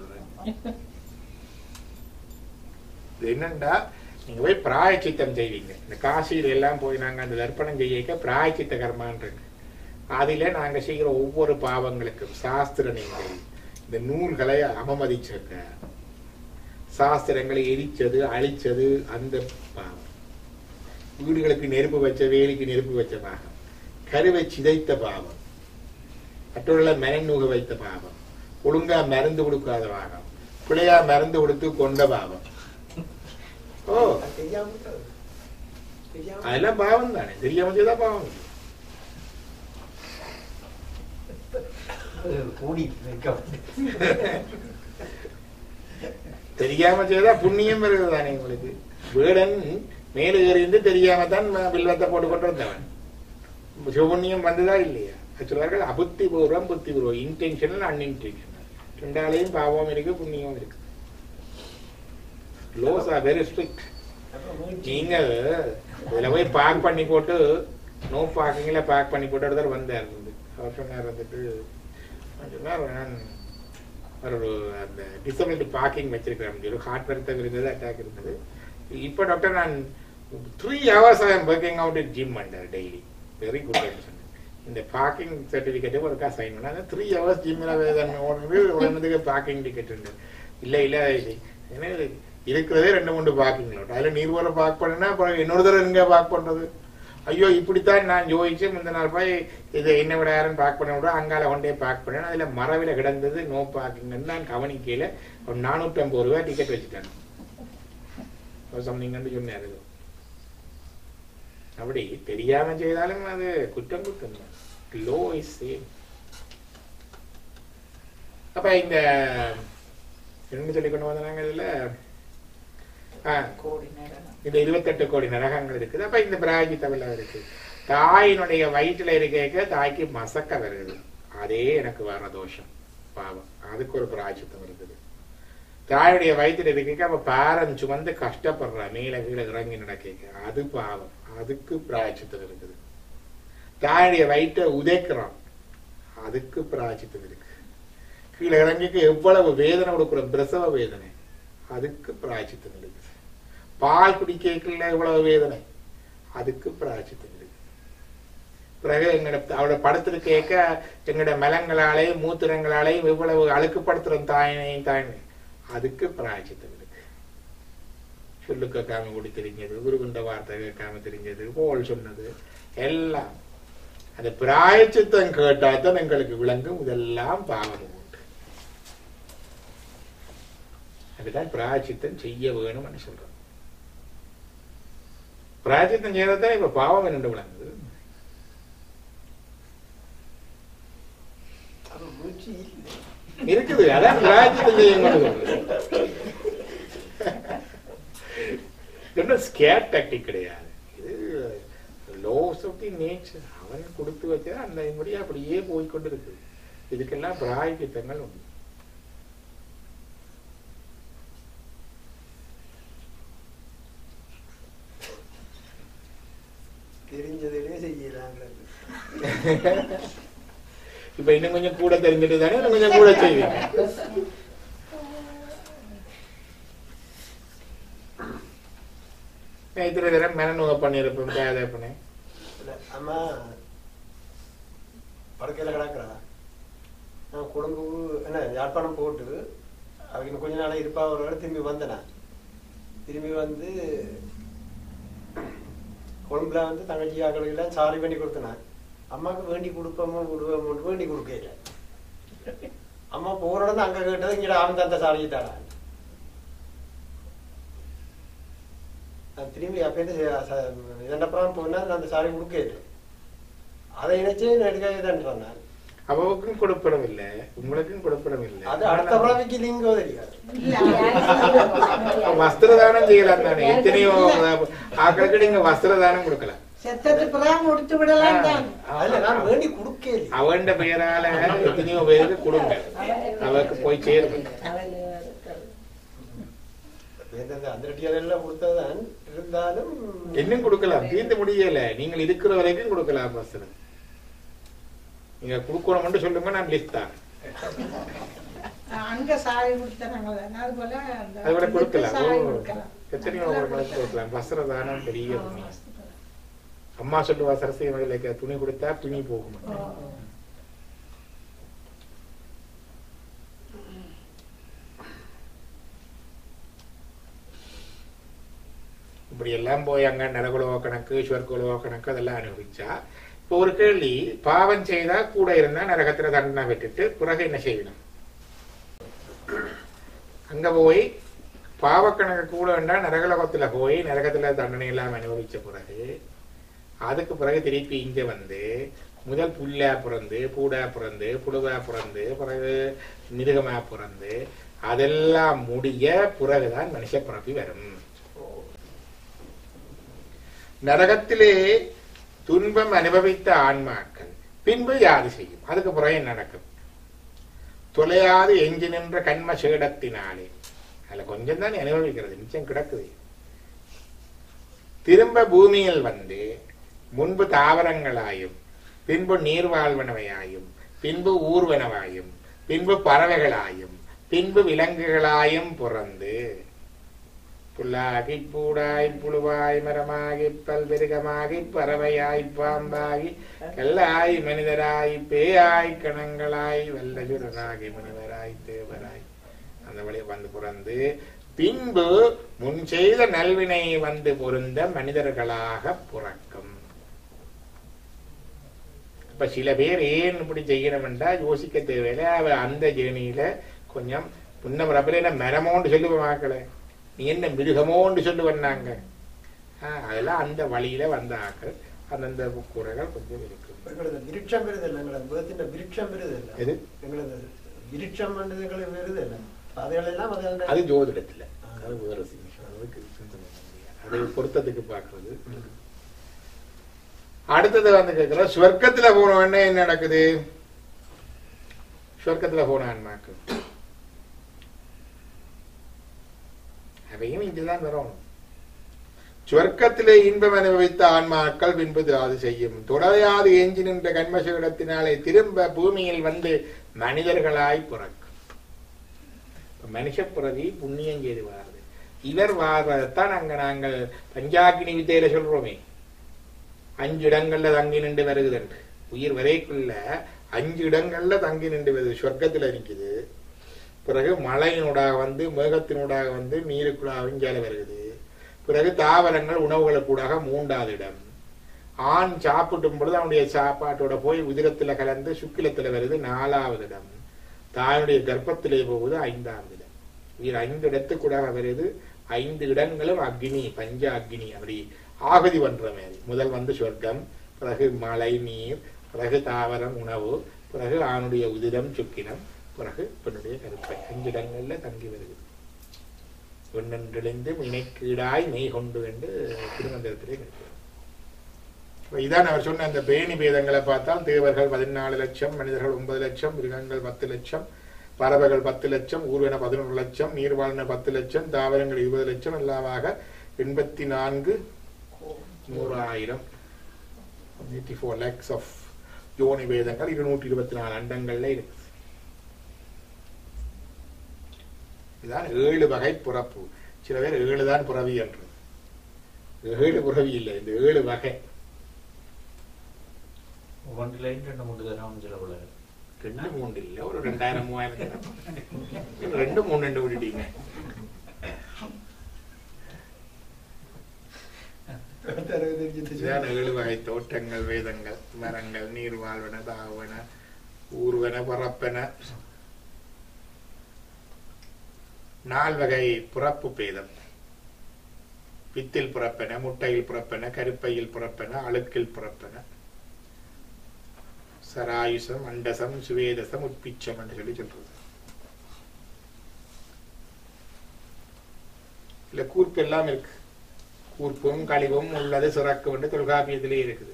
இது என்னண்டா நீங்க போய் பிராயச்சித்தம் செய்வீங்க இந்த காசியில எல்லாம் போய் நாங்க அந்த தர்ப்பணம் செய்யக்க பிராயச்சித்த கர்மான் இருக்கு அதில நாங்க செய்கிற ஒவ்வொரு பாவங்களுக்கும் சாஸ்திர நீங்கள் இந்த நூல்களை அவமதிச்சிருக்க சாஸ்திரங்களை எரிச்சது அழிச்சது அந்த பாவம் வீடுகளுக்கு நெருப்பு வச்ச வேலிக்கு நெருப்பு வச்ச பாவம் கருவை சிதைத்த பாவம் மற்றவர்களை மனநூக வைத்த பாவம் ஒழுங்கா மருந்து கொடுக்காத பாவம் பிள்ளையா மருந்து கொடுத்து கொண்ட பாவம் ஓ அது தெரியாம விட்டது. தெரியாம அதெல்லாம் பாவம் தானே தெரியாம செய்தா பாவம் இல்லை. கூடி வைக்க தெரியாம செய்தா புண்ணியம் வருது தானே உங்களுக்கு வேடன் மேலு ஏறிந்து தெரியாம தான் வில்வத்தை போட்டு கொண்டு வந்தவன் சிவபுண்ணியம் வந்ததா இல்லையா அது சொல்றார்கள் அபுத்தி பூர்வம் புத்தி பூர்வம் இன்டென்ஷனல் அன்இன்டென்ஷனல் ரெண்டாலையும் பாவம் இருக்கு புண்ணியம் இருக்கு லோஸ் ஆர் வெரி ஸ்ட்ரிக்ட் நீங்க இதுல போய் பார்க் பண்ணி போட்டு நோ பார்க்கிங்ல பார்க் பண்ணி போட்டு ஒருத்தர் வந்தார் இருந்து. அவர் சொன்னார் வந்துட்டு அவர் சொன்னார் நான் ஒரு அந்த டிசபிலிட்டி பார்க்கிங் வச்சிருக்கிறேன் ஒரு ஹார்ட் வருத்தம் இருந்தது அட்டாக் இருந்தது இப்போ டாக்டர் நான் three hours I am working out in gym under daily very good சொன்னேன் இந்த பார்க்கிங் சர்டிஃபிகேட்டு ஒருக்கா சைன் பண்ணாங்க த்ரீ ஹவர்ஸ் ஜிம்மில் ஓடுறது உடனதுக்கு பார்க்கிங் டிக்கெட் உண்டு இல்லை இல்லை இது ஏன்னா இது இருக்கிறதே ரெண்டு மூணு பார்க்கிங் லோட் அதில் நீர் வர பார்க் பண்ணுனா அப்புறம் இன்னொரு தடவை எங்கே பார்க் பண்ணுறது ஐயோ இப்படித்தான் நான் யோசிச்சு முந்தின நாள் போய் இது என்ன விட யாரும் பார்க் பண்ண விட அங்கால கொண்டே பார்க் பண்ணேன் அதில் மரவில் கிடந்தது நோ பார்க்கிங்னு நான் கவனிக்கையில் ஒரு நானூற்றம்பது ரூபாய் டிக்கெட் வச்சுட்டேன் சம்திங்னு சொன்னார் இது. அப்படி தெரியாம செய்தாலும் அது குற்றம் குற்றம் லோ இஸ் சேம் அப்ப இந்த என்ன சொல்லி கொண்டு வந்தாங்க இதுல ஆ, கோடி நேரம் இந்த இருபத்தெட்டு கோடி நரகங்கள் இருக்குது அப்ப இந்த பிராகி தவிர இருக்கு தாயினுடைய வயிற்றுல இருக்க தாய்க்கு மசக்க வருது அதே எனக்கு வர தோஷம் பாவம் அதுக்கு ஒரு பிராய்ச்சித்தம் இருக்குது தாயுடைய வயிற்றுல இருக்க அப்ப பேரன் சுமந்து கஷ்டப்படுறா மேல கீழே இறங்கி நடக்க அது பாவம் அதுக்கு பிராய்ச்சித்தம் இருக்குது தாயுடைய வயிற்றை உதைக்கிறான் அதுக்கு பிராய்ச்சித்தம் இருக்கு கீழே இறங்கிக்கு எவ்வளவு வேதனை கொடுக்குறோம் பிரசவ வேதனை அதுக்கு பிராய்ச்சித்தம் இருக்குது பால் குடிக்கல இவ்வளவு வேதனை அதுக்கு பிராய்ச்சித்தம் இருக்கு பிறகு எங்கட அவட படத்துல கேட்க எங்கட மலங்களாலேயும் மூத்திரங்களாலேயும் இவ்வளவு அழுக்குப்படுத்துறோம் தாயினையும் தாயினையும் அதுக்கு பிராய்ச்சித்தம் இருக்கு சொல்லு கேட்காம குடி தெரிஞ்சது குருகுண்ட வார்த்தை கேட்காம தெரிஞ்சது போல் சொன்னது எல்லாம் அந்த பிராயச்சித்தம் கேட்டாதான் எங்களுக்கு விளங்கும் இதெல்லாம் பாவம் உண்டு அதுதான் பிராயச்சித்தம் செய்ய வேணும்னு சொல்றோம் பிராயச்சித்தம் செய்யறதுதான் இப்ப பாவம் என்று விளங்குது அப்ப மூச்சு இல்லை இருக்குது அதான் பிராயச்சித்தம் செய்ய இது ஸ்கேர் டாக்டிக் கிடையாது இது லோஸ் ஆஃப் தி நேச்சர் அவன் கொடுத்து வச்சா அந்த முடி அப்படியே போய்க்கொண்டு இருக்குது இதுக்கெல்லாம் பிராயச்சித்தங்கள் உண்டு தெரிஞ்சதிலே செய்யலாங்க இப்ப இன்னும் கொஞ்சம் கூட தெரிஞ்சுட்டு தானே இன்னும் கொஞ்சம் கூட செய்வீங்க இத்தனை தடவை மெனநுக பண்ணியிருப்போம் பேதை பண்ணி இல்ல, அம்மா படுக்கையில கிடக்குறா நான் கொழும்பு என்ன யாழ்ப்பாணம் போட்டு அவங்க கொஞ்ச நாளா இருப்பா ஒரு வேளை திரும்பி வந்தேன் திரும்பி வந்து கொழும்புல வந்து தங்கச்சி ஆக்களுக்கு எல்லாம் சாரி பண்ணி கொடுத்தேன் அம்மாவுக்கு வேண்டி கொடுப்போமோ விடுவோமோ வேண்டி கொடுக்கல அம்மா போற இடம் அங்க கேட்டது இங்கட அவன் அந்த சாரியை தாடா நான் திரும்பி அப்போ இதண்டப்புறம் போனா நான் அந்த சாரி கொடுக்கல அதை இணைச்சு நெடுக்காக தான் நான் அவவுக்கும் கொடுப்படம் இல்ல உங்களுக்கும் கொடுப்படம் இல்ல அது அடுத்த பிறவிக்கு லிங்கோ தெரியாது வஸ்திரதானம் செய்யலாம் தானே எத்தனையோ ஆக்களுக்கு நீங்க வஸ்திரதானம் கொடுக்கலாம் செத்தது பிறகு முடித்து விடலாம் தான் அதுல நான் வேண்டி கொடுக்கல அவண்ட பெயரால எத்தனையோ பேருக்கு கொடுங்க அவருக்கு போய் சேரும் எந்தெந்த அந்த ரெட்டியாரெல்லாம் கொடுத்ததான் இருந்தாலும் இன்னும் கொடுக்கலாம் தீர்ந்து முடியல நீங்கள் இருக்கிற வரைக்கும் கொடுக்கலாம் வஸ்திரம் நீங்க கொடுக்கணும்னு சொல்லுங்க நான் லிஸ்ட் தான் அங்க சாரி கொடுத்தாங்க அது போல அந்த அது கூட கொடுக்கலாம் சாரி ஓ, கொடுக்கலாம் எத்தனையோ உங்களுக்கு கொடுக்கலாம் வஸ்திர தானம் பெரிய புண்ணியம். அம்மா சொல்லுவா சரஸ்வதி மகளிருக்கு துணி கொடுத்தா துணி போகும் இப்படி எல்லாம் போய் அங்க நரகுலவோ கணக்கு ஸ்வர்குலவோ கணக்கு அதெல்லாம் அனுபவிச்சா இப்போ ஒரு கேள்வி பாவம் செய்தா கூட இருந்தா நரகத்துல தண்டனை விட்டுட்டு பிறகு என்ன செய்யணும் அங்க போய் பாவக்கணக்கு கூட வேண்டா நரகலோகத்துல போய் நரகத்துல தண்டனை எல்லாம் அனுபவிச்ச பிறகு அதுக்கு பிறகு திருப்பி இங்க வந்து முதல் புல்லா பிறந்து பூடா பிறந்து புழுவா பிறந்து பிறகு மிருகமா பிறந்து அதெல்லாம் முடிய பிறகுதான் மனுஷ பிறப்பி வரும் நரகத்திலே துன்பம் அனுபவித்த ஆன்மாக்கள் பின்பு யாது செய்யும் அதுக்கு பிறகு என்ன நடக்கும் தொலையாது எஞ்சி நின்ற கண்ம சேடத்தினாலே அதுல கொஞ்சம் தான் அனுபவிக்கிறது மிச்சம் கிடக்குது திரும்ப பூமியில் வந்து முன்பு தாவரங்களாயும் பின்பு நீர்வாழ்வனவையாயும் பின்பு ஊர்வனவாயும் பின்பு பறவைகளாயும் பின்பு விலங்குகளாயும் பிறந்து புல்லாகி பூடாய் புழுவாய் மரமாகி பல்விருகமாகி பறவையாய் பாம்பாகி கல்லாய் மனிதராய் பேயாய் கணங்களாய் வல்லசுரராகி முனிவராய் தேவராய் அந்த வழி வந்து பிறந்து பின்பு முன் செய்த நல்வினை வந்து பொருந்த மனிதர்களாக பிறக்கும் இப்ப சில பேர் ஏன் இப்படி செய்யணும்ன்றா யோசிக்க தேவையில்லை அவ அந்த ஜேனியில கொஞ்சம் முன்ன பிரபல மரமோண்டு சொல்லுவோம் ஆக்களை நீ என்ன மிருகமோண்டு சொல்லுவேன் நாங்க ஆஹ், அதெல்லாம் அந்த வழியில வந்த ஆக்கள் அந்தந்த குறைகள் கொஞ்சம் இருக்கும் எங்களது விருட்சம் வருது இல்லை எங்களது வேத்தின் விருட்சம் வருது இல்லை எது எங்களது விருட்சம் பண்ணது எங்களுக்கு வருது இல்லை அதுகளெல்லாம் அது அது ஜோதிடத்துல அது வேற சிங்கம் அதுக்கு சிந்தனை பண்ண முடியாது. அது பொருத்தத்துக்கு பார்க்கிறது அடுத்தது வந்து கேட்கிற ஸ்வர்க்கத்துல போன உடனே என்ன நடக்குது ஸ்வர்க்கத்துல போன ஆன்மாக்கு அவையும் இங்குதான் வரணும் சொர்க்கத்திலே இன்பம் அனுபவித்த ஆன்மாக்கள் பின்பு அது செய்யும் தொடரையாது எஞ்சி நின்ற கண்மசீடத்தினாலே திரும்ப பூமியில் வந்து மனிதர்களாய் பிறக்கும் இப்ப மனுஷ பிறவி புண்ணியம் செய்து வாருது இவர் வாழ்வதைத்தான் அங்க நாங்கள் பஞ்சாக்கினி வித்தையில சொல்றோமே அஞ்சு இடங்கள்ல தங்கி நின்று வருகுதுண்டு உயிர் வரைக்குள்ள அஞ்சு இடங்கள்ல தங்கி நின்று வருது சொர்க்கத்துல இருக்குது பிறகு மழையினூடாக வந்து மேகத்தினூடாக வந்து நீருக்குள்ளாக அவிஞ்சால வருகுது பிறகு தாவரங்கள் உணவுகளுக்கூடாக மூன்றாவது இடம் ஆண் சாப்பிட்டும் பொழுது அவனுடைய சாப்பாட்டோட போய் உதிரத்துல கலந்து சுக்கிலத்துல வருது நாலாவது இடம் தாயுடைய கர்ப்பத்திலே போவது ஐந்தாவது இடம் உயிர் ஐந்து இடத்துக்கூடாக வருது ஐந்து இடங்களும் அக்னி பஞ்ச அக்னி அப்படி ஆகுதி பண்ற மாதிரி முதல் வந்து சொர்க்கம் பிறகு மழை நீர் பிறகு தாவரம் உணவு பிறகு ஆணுடைய உதிரம் சுக்கினம் பிறகு பெண்ணுடைய கருப்பை அஞ்சு இடங்கள்ல தங்கி வருகிறது பெண்ணென்றெளிந்து இணைக்கீடாய் மெய் கொண்டு என்று திருமந்திரத்திலே இருக்கிறது இப்ப இதான் அவர் சொன்ன அந்த பேணி பேதங்களை பார்த்தால் தேவர்கள் பதினாலு லட்சம் மனிதர்கள் ஒன்பது லட்சம் மிருகங்கள் பத்து லட்சம் பறவைகள் பத்து லட்சம் ஊர்வன பதினொரு லட்சம் நீர்வாழ்ன பத்து லட்சம் தாவரங்கள் இருபது லட்சம் எல்லாமாக எண்பத்தி நான்கு நூறாயிரம் எயிட்டி ஃபோர் லேக்ஸ் ஆஃப் யோனி வேதங்கள் இருநூற்றி இருபத்தி நாலு அண்டங்கள்ல இருக்கு இதுதான் ஏழு வகை பிறப்பு சில பேர் ஏழு தான் பிறவி என்றது ஏழு பிறவி இல்லை இந்த ஏழு வகை ஒவ்வொன்றிலையும் ரெண்டு மூணு தரம் சில உள்ள ரெண்டு மூணு இல்லை ஒரு ரெண்டாயிரம் மூவாயிரம் தரம். ரெண்டு மூணு ரெண்டு விட்டுட்டீங்க இதுதான் ஏழு வகை தோட்டங்கள் வேதங்கள் மரங்கள் நீர் வாழ்வன தாவன ஊர்வன பரப்பன நால் வகை பிறப்பு பேதம் பித்தில் பிறப்பன முட்டையில் பிறப்பன கருப்பையில் பிறப்பன அழுக்கில் பிறப்பன சராயுசம் அண்டசம் சுவேதசம் உட்பிச்சம் என்று சொல்லி சொல்றது இல்ல கூர்ப்பு எல்லாம் இருக்கு கூர்ப்பும் கழிவும் உள்ளது சிறக்கு என்று தொல்காப்பியத்திலே இருக்குது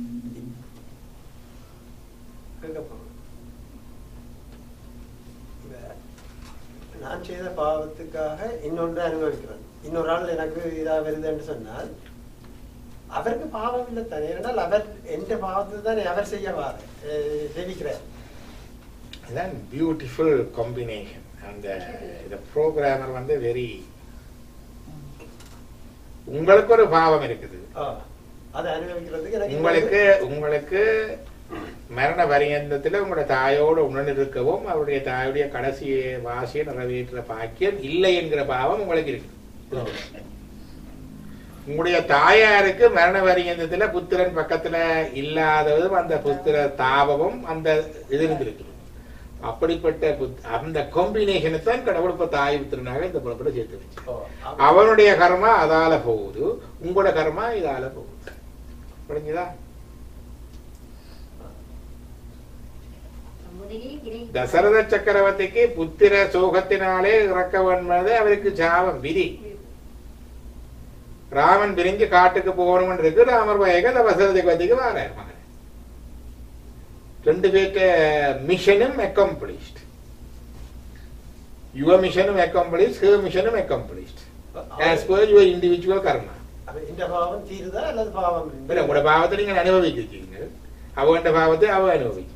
கேட்கப்படும். இந்த நான் செய்த பாவத்துக்காக இன்னொன்று அனுபவிக்கிறேன் இன்னொரு ஆள் எனக்கு இதா வருதுன்னு சொன்னால் அவருக்கு பாவம் இல்லை தானே ஏனென்றால் அவர் எந்த பாவத்தை தானே அவர் செய்ய வார ஜெபிக்கிறார் அதான் பியூட்டிஃபுல் காம்பினேஷன் அந்த இந்த ப்ரோக்ராமர் வந்து வெரி உங்களுக்கு ஒரு பாவம் இருக்குது ஆ, அதை அனுபவிக்கிறதுக்கு எனக்கு உங்களுக்கு உங்களுக்கு மரண பரியந்தத்துல உங்களோட தாயோடு உணர்ந்து இருக்கவும் அவருடைய தாயுடைய கடைசி வாசியை நிறைவேற்ற பாக்கியம் இல்லை என்கிற பாவம் உங்களுக்கு இருக்கு உங்களுடைய தாயாருக்கு மரண பரியந்தத்துல புத்திரன் பக்கத்துல இல்லாததும் அந்த புத்திர தாபமும் அந்த இது இருந்திருக்கு அப்படிப்பட்ட புத்- அந்த காம்பினேஷனை தான் கடவுள் இப்ப தாய் புத்திரனாக இந்த புறப்பட சேர்த்து வச்சு ஓ, அவ- அவனுடைய கர்மா அதால போகுது உங்களோட கர்மா இதால போகுது புரிஞ்சுதா தசரத சக்கரவர்த்திக்கு புத்திர சோகத்தினாலே இறக்க வேண்டது அவருக்கு சாபம் விதி ராமன் பிரிஞ்சு காட்டுக்கு போகணும் இருக்கு ராமர் பயக தசரத சக்கரவர்த்திக்கு வாரார் மகன் ரெண்டு பேர்ட்ட மிஷனும் அக்கம்ப்ளிஷ்ட் யுவர் மிஷனும் அக்கம்ப்ளிஷ்ட் ஹர் மிஷனும் accomplished as per your individual karma அவ இந்த பாவம் தீருதா அல்லது பாவம் இல்ல உங்களோட பாவத்தை நீங்கள் அனுபவிச்சிருக்கீங்க அவன்ட பாவத்தை அவ அனுபவிச்சிட்டான்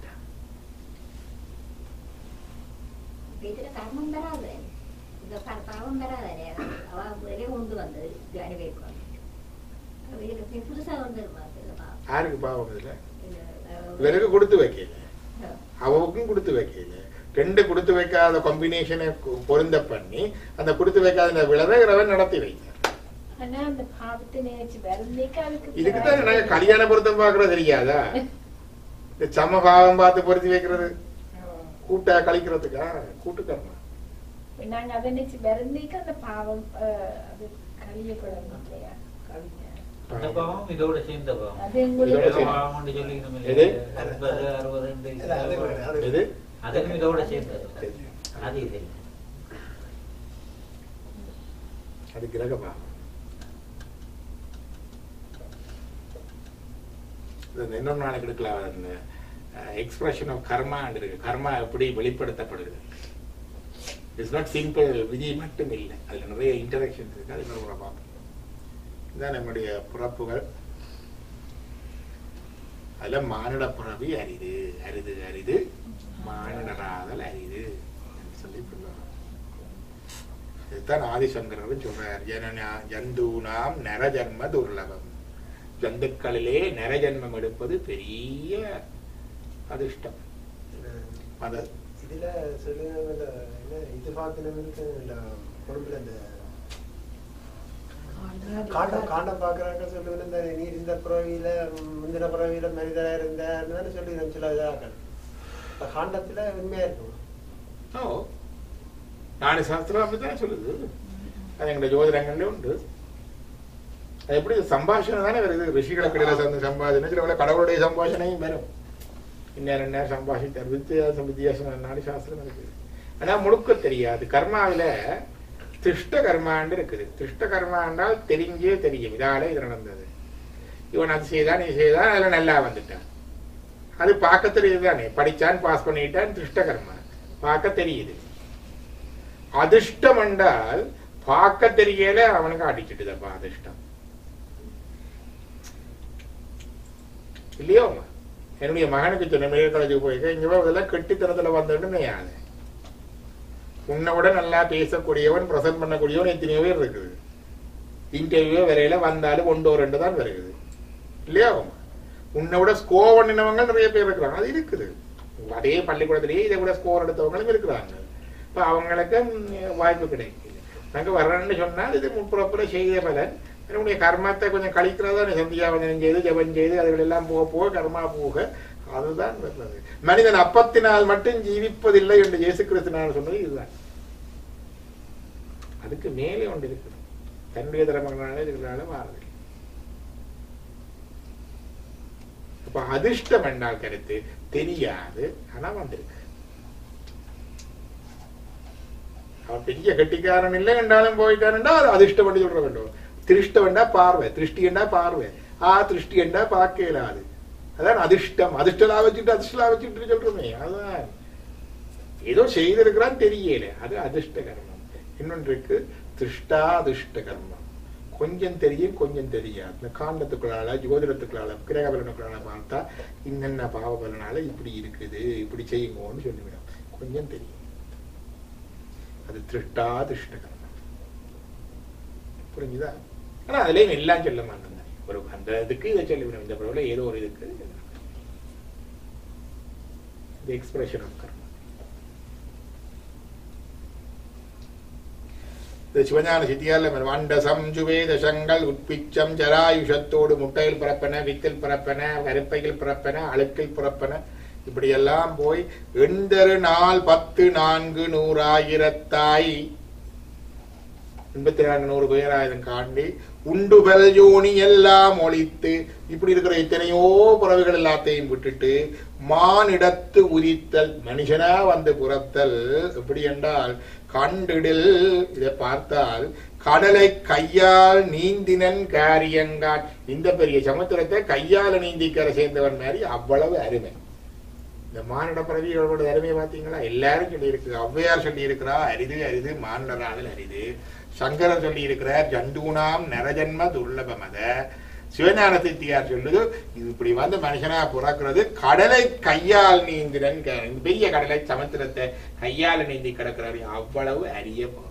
ഇതിന് കർമ്മം വരാതെ ഇത് പാവം വരാതെ അവ വില കൊണ്ടുവന്ന് ഇത് അനുഭവിക്കണം ഇതിന് പുതുസാ കൊണ്ടുവരുന്നത് പാവം யாருக்கு பாவம் இதுல ഇത്, ഏഹ്, இவருக்கு கொடுத்து வைக்கல ഏഹ്, அவவுக்கும் கொடுத்து வைக்கல ரெண்டு கொடுத்து வைக்காத காம்பினேஷனை பொருந்த பண்ணி அந்த கொடுத்து வைக்காத அந்த விளைவை இறைவன் நடத்தி வைத்தார் ஆனா அந்த பாவத்தை நினைச்சு வருந்தேக்கு அதுக்கு இதுக்கு தான் நாங்க கல்யாண பொருத்தம் பார்க்கறது தெரியாதா இந்த சம பாவம் பார்த்து பொருத்தி வைக்கிறது கூட்டா கழிக்கிறதுக்கா கூட்டுக்கர்மா நாங்க அதை நினைச்சு வருந்தேக்கு அந்த பாவம் அஹ், அது கழியப்படணும் இல்லையா கவிஞர் அந்த பாவம் இதோட சேர்ந்த பாவம் அது இதோட உங்களுக்கு சேர்ந்து. பாவம் சொல்லிக்கணும் எது? இல்லையா? அறுபது அறுபது இல்ல, அது வேற, அது எது அதுவும் இதோட சேர்ந்தது அது இது இல்லை. அது கிரக பாவம் இது இன்னொரு நாளைக்கு எடுக்கலாம் அந்த எக்ஸ்பிரஷன் ஆஃப் கர்மா இருக்கு கர்மா எப்படி வெளிப்படுத்தப்படுது இட்ஸ் நாட் சிம்பிள் விதி மட்டும் இல்லை அதுல நிறைய இன்டராக்ஷன் இருக்கு அது இன்னொரு முறை பார்ப்போம் இதுதான் நம்முடைய பிறப்புகள் அதுல மானிட பிறவி அரிது அரிது அரிது மானிடராதல் அரிது என்று சொல்லி சொல்லுவாங்க இதுதான் ஆதிசங்கரரும் சொல்றார் ஜனனா ஜந்தூனாம் நரஜன்ம துர்லபம் ஜந்துக்களிலே நரஜன்மம் எடுப்பது பெரிய அதிர்ஷ்டம் அது இதுல சொல்லுங்க இந்த என்ன இது பார்க்கணும்னு இல்ல பொறுப்புல இந்த காண்டம் காண்டம் பாக்குறாங்க சொல்லுவேன் இந்த நீர் இந்த பிறவியில ம், முந்தின பிறவியில மனிதரா இருந்தாருன்னு சொல்லி சில இதாக்கள் இந்த காண்டத்துல உண்மையா இருக்கும் ஓ நாலு சாஸ்திரம் அப்படித்தான் சொல்லுது அது எங்களுடைய ஜோதிடங்கள்ல உண்டு அது எப்படி சம்பாஷணை தானே வருது ரிஷிகளுக்கு இடையில சேர்ந்த சம்பாஷணை சில வேளை கடவுளுடைய சம்பாஷணையும் வரும் இந்நேரம் நேரம் சம்பாஷித்தார் வித்தியாசம் வித்தியாசம் நாலு சாஸ்திரம் இருக்குது ஆனா முழுக்க தெரியாது கர்மாவில திருஷ்ட கர்மாண்டு இருக்குது திருஷ்ட கர்மா என்றால் தெரிஞ்சே தெரியும் இதால இது நடந்தது இவன் அது செய்தான் இது செய்தான் அதுல நல்லா வந்துட்டான் அது பார்க்க தெரியுது தானே படிச்சான் பாஸ் பண்ணிட்டான் திருஷ்ட கர்மா பார்க்க தெரியுது அதிர்ஷ்டம் என்றால் பார்க்க தெரியல அவனுக்கு அடிச்சுட்டுதப்பா அதிர்ஷ்டம் இல்லையோ என்னுடைய மகனுக்கு சொன்ன மெடிக்கல் காலேஜுக்கு போயிருக்க இங்க போய் இதெல்லாம் கெட்டித்தனத்துல வந்துட்டு யாரு உன்னை விட நல்லா பேசக்கூடியவன் ப்ரெசென்ட் பண்ணக்கூடியவன் எத்தனையோ பேர் இருக்குது இன்டர்வியூ வரையில வந்தாலும் ஒன்றோ ரெண்டு தான் வருகிறது இல்லையா உன்னை விட ஸ்கோர் பண்ணினவங்க நிறைய பேர் இருக்கிறாங்க அது இருக்குது அதே பள்ளிக்கூடத்திலேயே இதை விட ஸ்கோர் எடுத்தவங்களும் இருக்கிறாங்க இப்ப அவங்களுக்கு ம், வாய்ப்பு கிடைக்குது நாங்க வர்றேன்னு சொன்னால் இது முப்புறப்புற செய்த பலன் என்னுடைய கர்மத்தை கொஞ்சம் கழிக்கிறதா சந்தியாவந்தனம் செய்து ஜபம் செய்து அதுகள் எல்லாம் போக போக கர்மா போக அதுதான் வர்றது மனிதன் அப்பத்தினால் மட்டும் ஜீவிப்பதில்லை என்று இயேசு கிறிஸ்துனார் சொன்னது இதுதான் அதுக்கு மேலே ஒன்று இருக்குது தன்னுடைய திறமைகளால இதுகளால மாறுது அப்ப அதிர்ஷ்டம் என்றால் கருத்து தெரியாது ஆனா வந்திருக்கு அவன் பெரிய கெட்டிக்காரன் இல்லை என்றாலும் போயிட்டான்டா அது அதிர்ஷ்டம் பண்ணி சொல்ற வேண்டும் திருஷ்டம் வேண்டா பார்வை திருஷ்டி என்றா பார்வை ஆ திருஷ்டி என்றா பார்க்க இயலாது அதான் அதிர்ஷ்டம் அதிர்ஷ்டலா வச்சுட்டு அதிர்ஷ்டலா வச்சுட்டு சொல்றோமே அதான் ஏதோ செய்திருக்கிறான் தெரியல அது அதிர்ஷ்ட கர்மம் இன்னொன்று இருக்கு திருஷ்டா அதிர்ஷ்ட கர்மம் கொஞ்சம் தெரியும் கொஞ்சம் தெரியாது இந்த காண்டத்துக்குள்ளால ஜோதிடத்துக்குள்ளால கிரக பலனுக்குள்ளால பார்த்தா இன்னென்ன பாவ பலனால இப்படி இருக்குது இப்படி செய்யுங்கன்னு சொல்லிவிடும் கொஞ்சம் தெரியும் அது திருஷ்டா திருஷ்ட கர்மம் புரிஞ்சுதா ஆனா அதுலயும் எல்லாம் சொல்ல மாட்டேன் ஒரு அந்த இதுக்கு இதை சொல்லிவிடும் இந்த பொருளை ஏதோ ஒரு இதுக்கு the expression of karma. இந்த சிவஞான சித்தியால வண்டசம் சுவேதசங்கள் உட்பிச்சம் ஜராயுஷத்தோடு முட்டையில் பிறப்பன வித்தில் பிறப்பன கருப்பையில் பிறப்பன அழுக்கில் பிறப்பன இப்படியெல்லாம் போய் எண்தரு நாள் பத்து நான்கு நூறாயிரத்தாய் எண்பத்தி நான்கு நூறு பேராயிரம் காண்டி உண்டுபல் யோனி எல்லாம் ஒழித்து இப்படி இருக்கிற எத்தனையோ பறவைகள் எல்லாத்தையும் விட்டுட்டு மானிடத்து உரித்தல் மனுஷனா வந்து புறத்தல் எப்படி என்றால் கண்டிடில் இதை பார்த்தால் கடலை கையால் நீந்தினன் காரியங்கான் இந்த பெரிய சமுத்திரத்தை கையால நீந்தி கரை சேர்ந்தவன் மாதிரி அவ்வளவு அருமை இந்த மானிட பிறவிகளோட அருமை பார்த்தீங்களா எல்லாரும் சொல்லி இருக்கு ஔவையார் சொல்லி இருக்கிறா அரிது அரிது மானிடராதல் அரிது சங்கரர் சொல்லி இருக்கிறார் ஜண்டூனாம் நரஜன்ம துர்லபமத சிவஞான சித்தியார் சொல்லுது இது இப்படி வந்து மனுஷனா பிறக்கிறது கடலை கையால் நீந்திரன் க- இந்த பெரிய கடலை சமுத்திரத்தை கையால் நீந்தி கிடக்கிறாரு அவ்வளவு அரிய போறோம்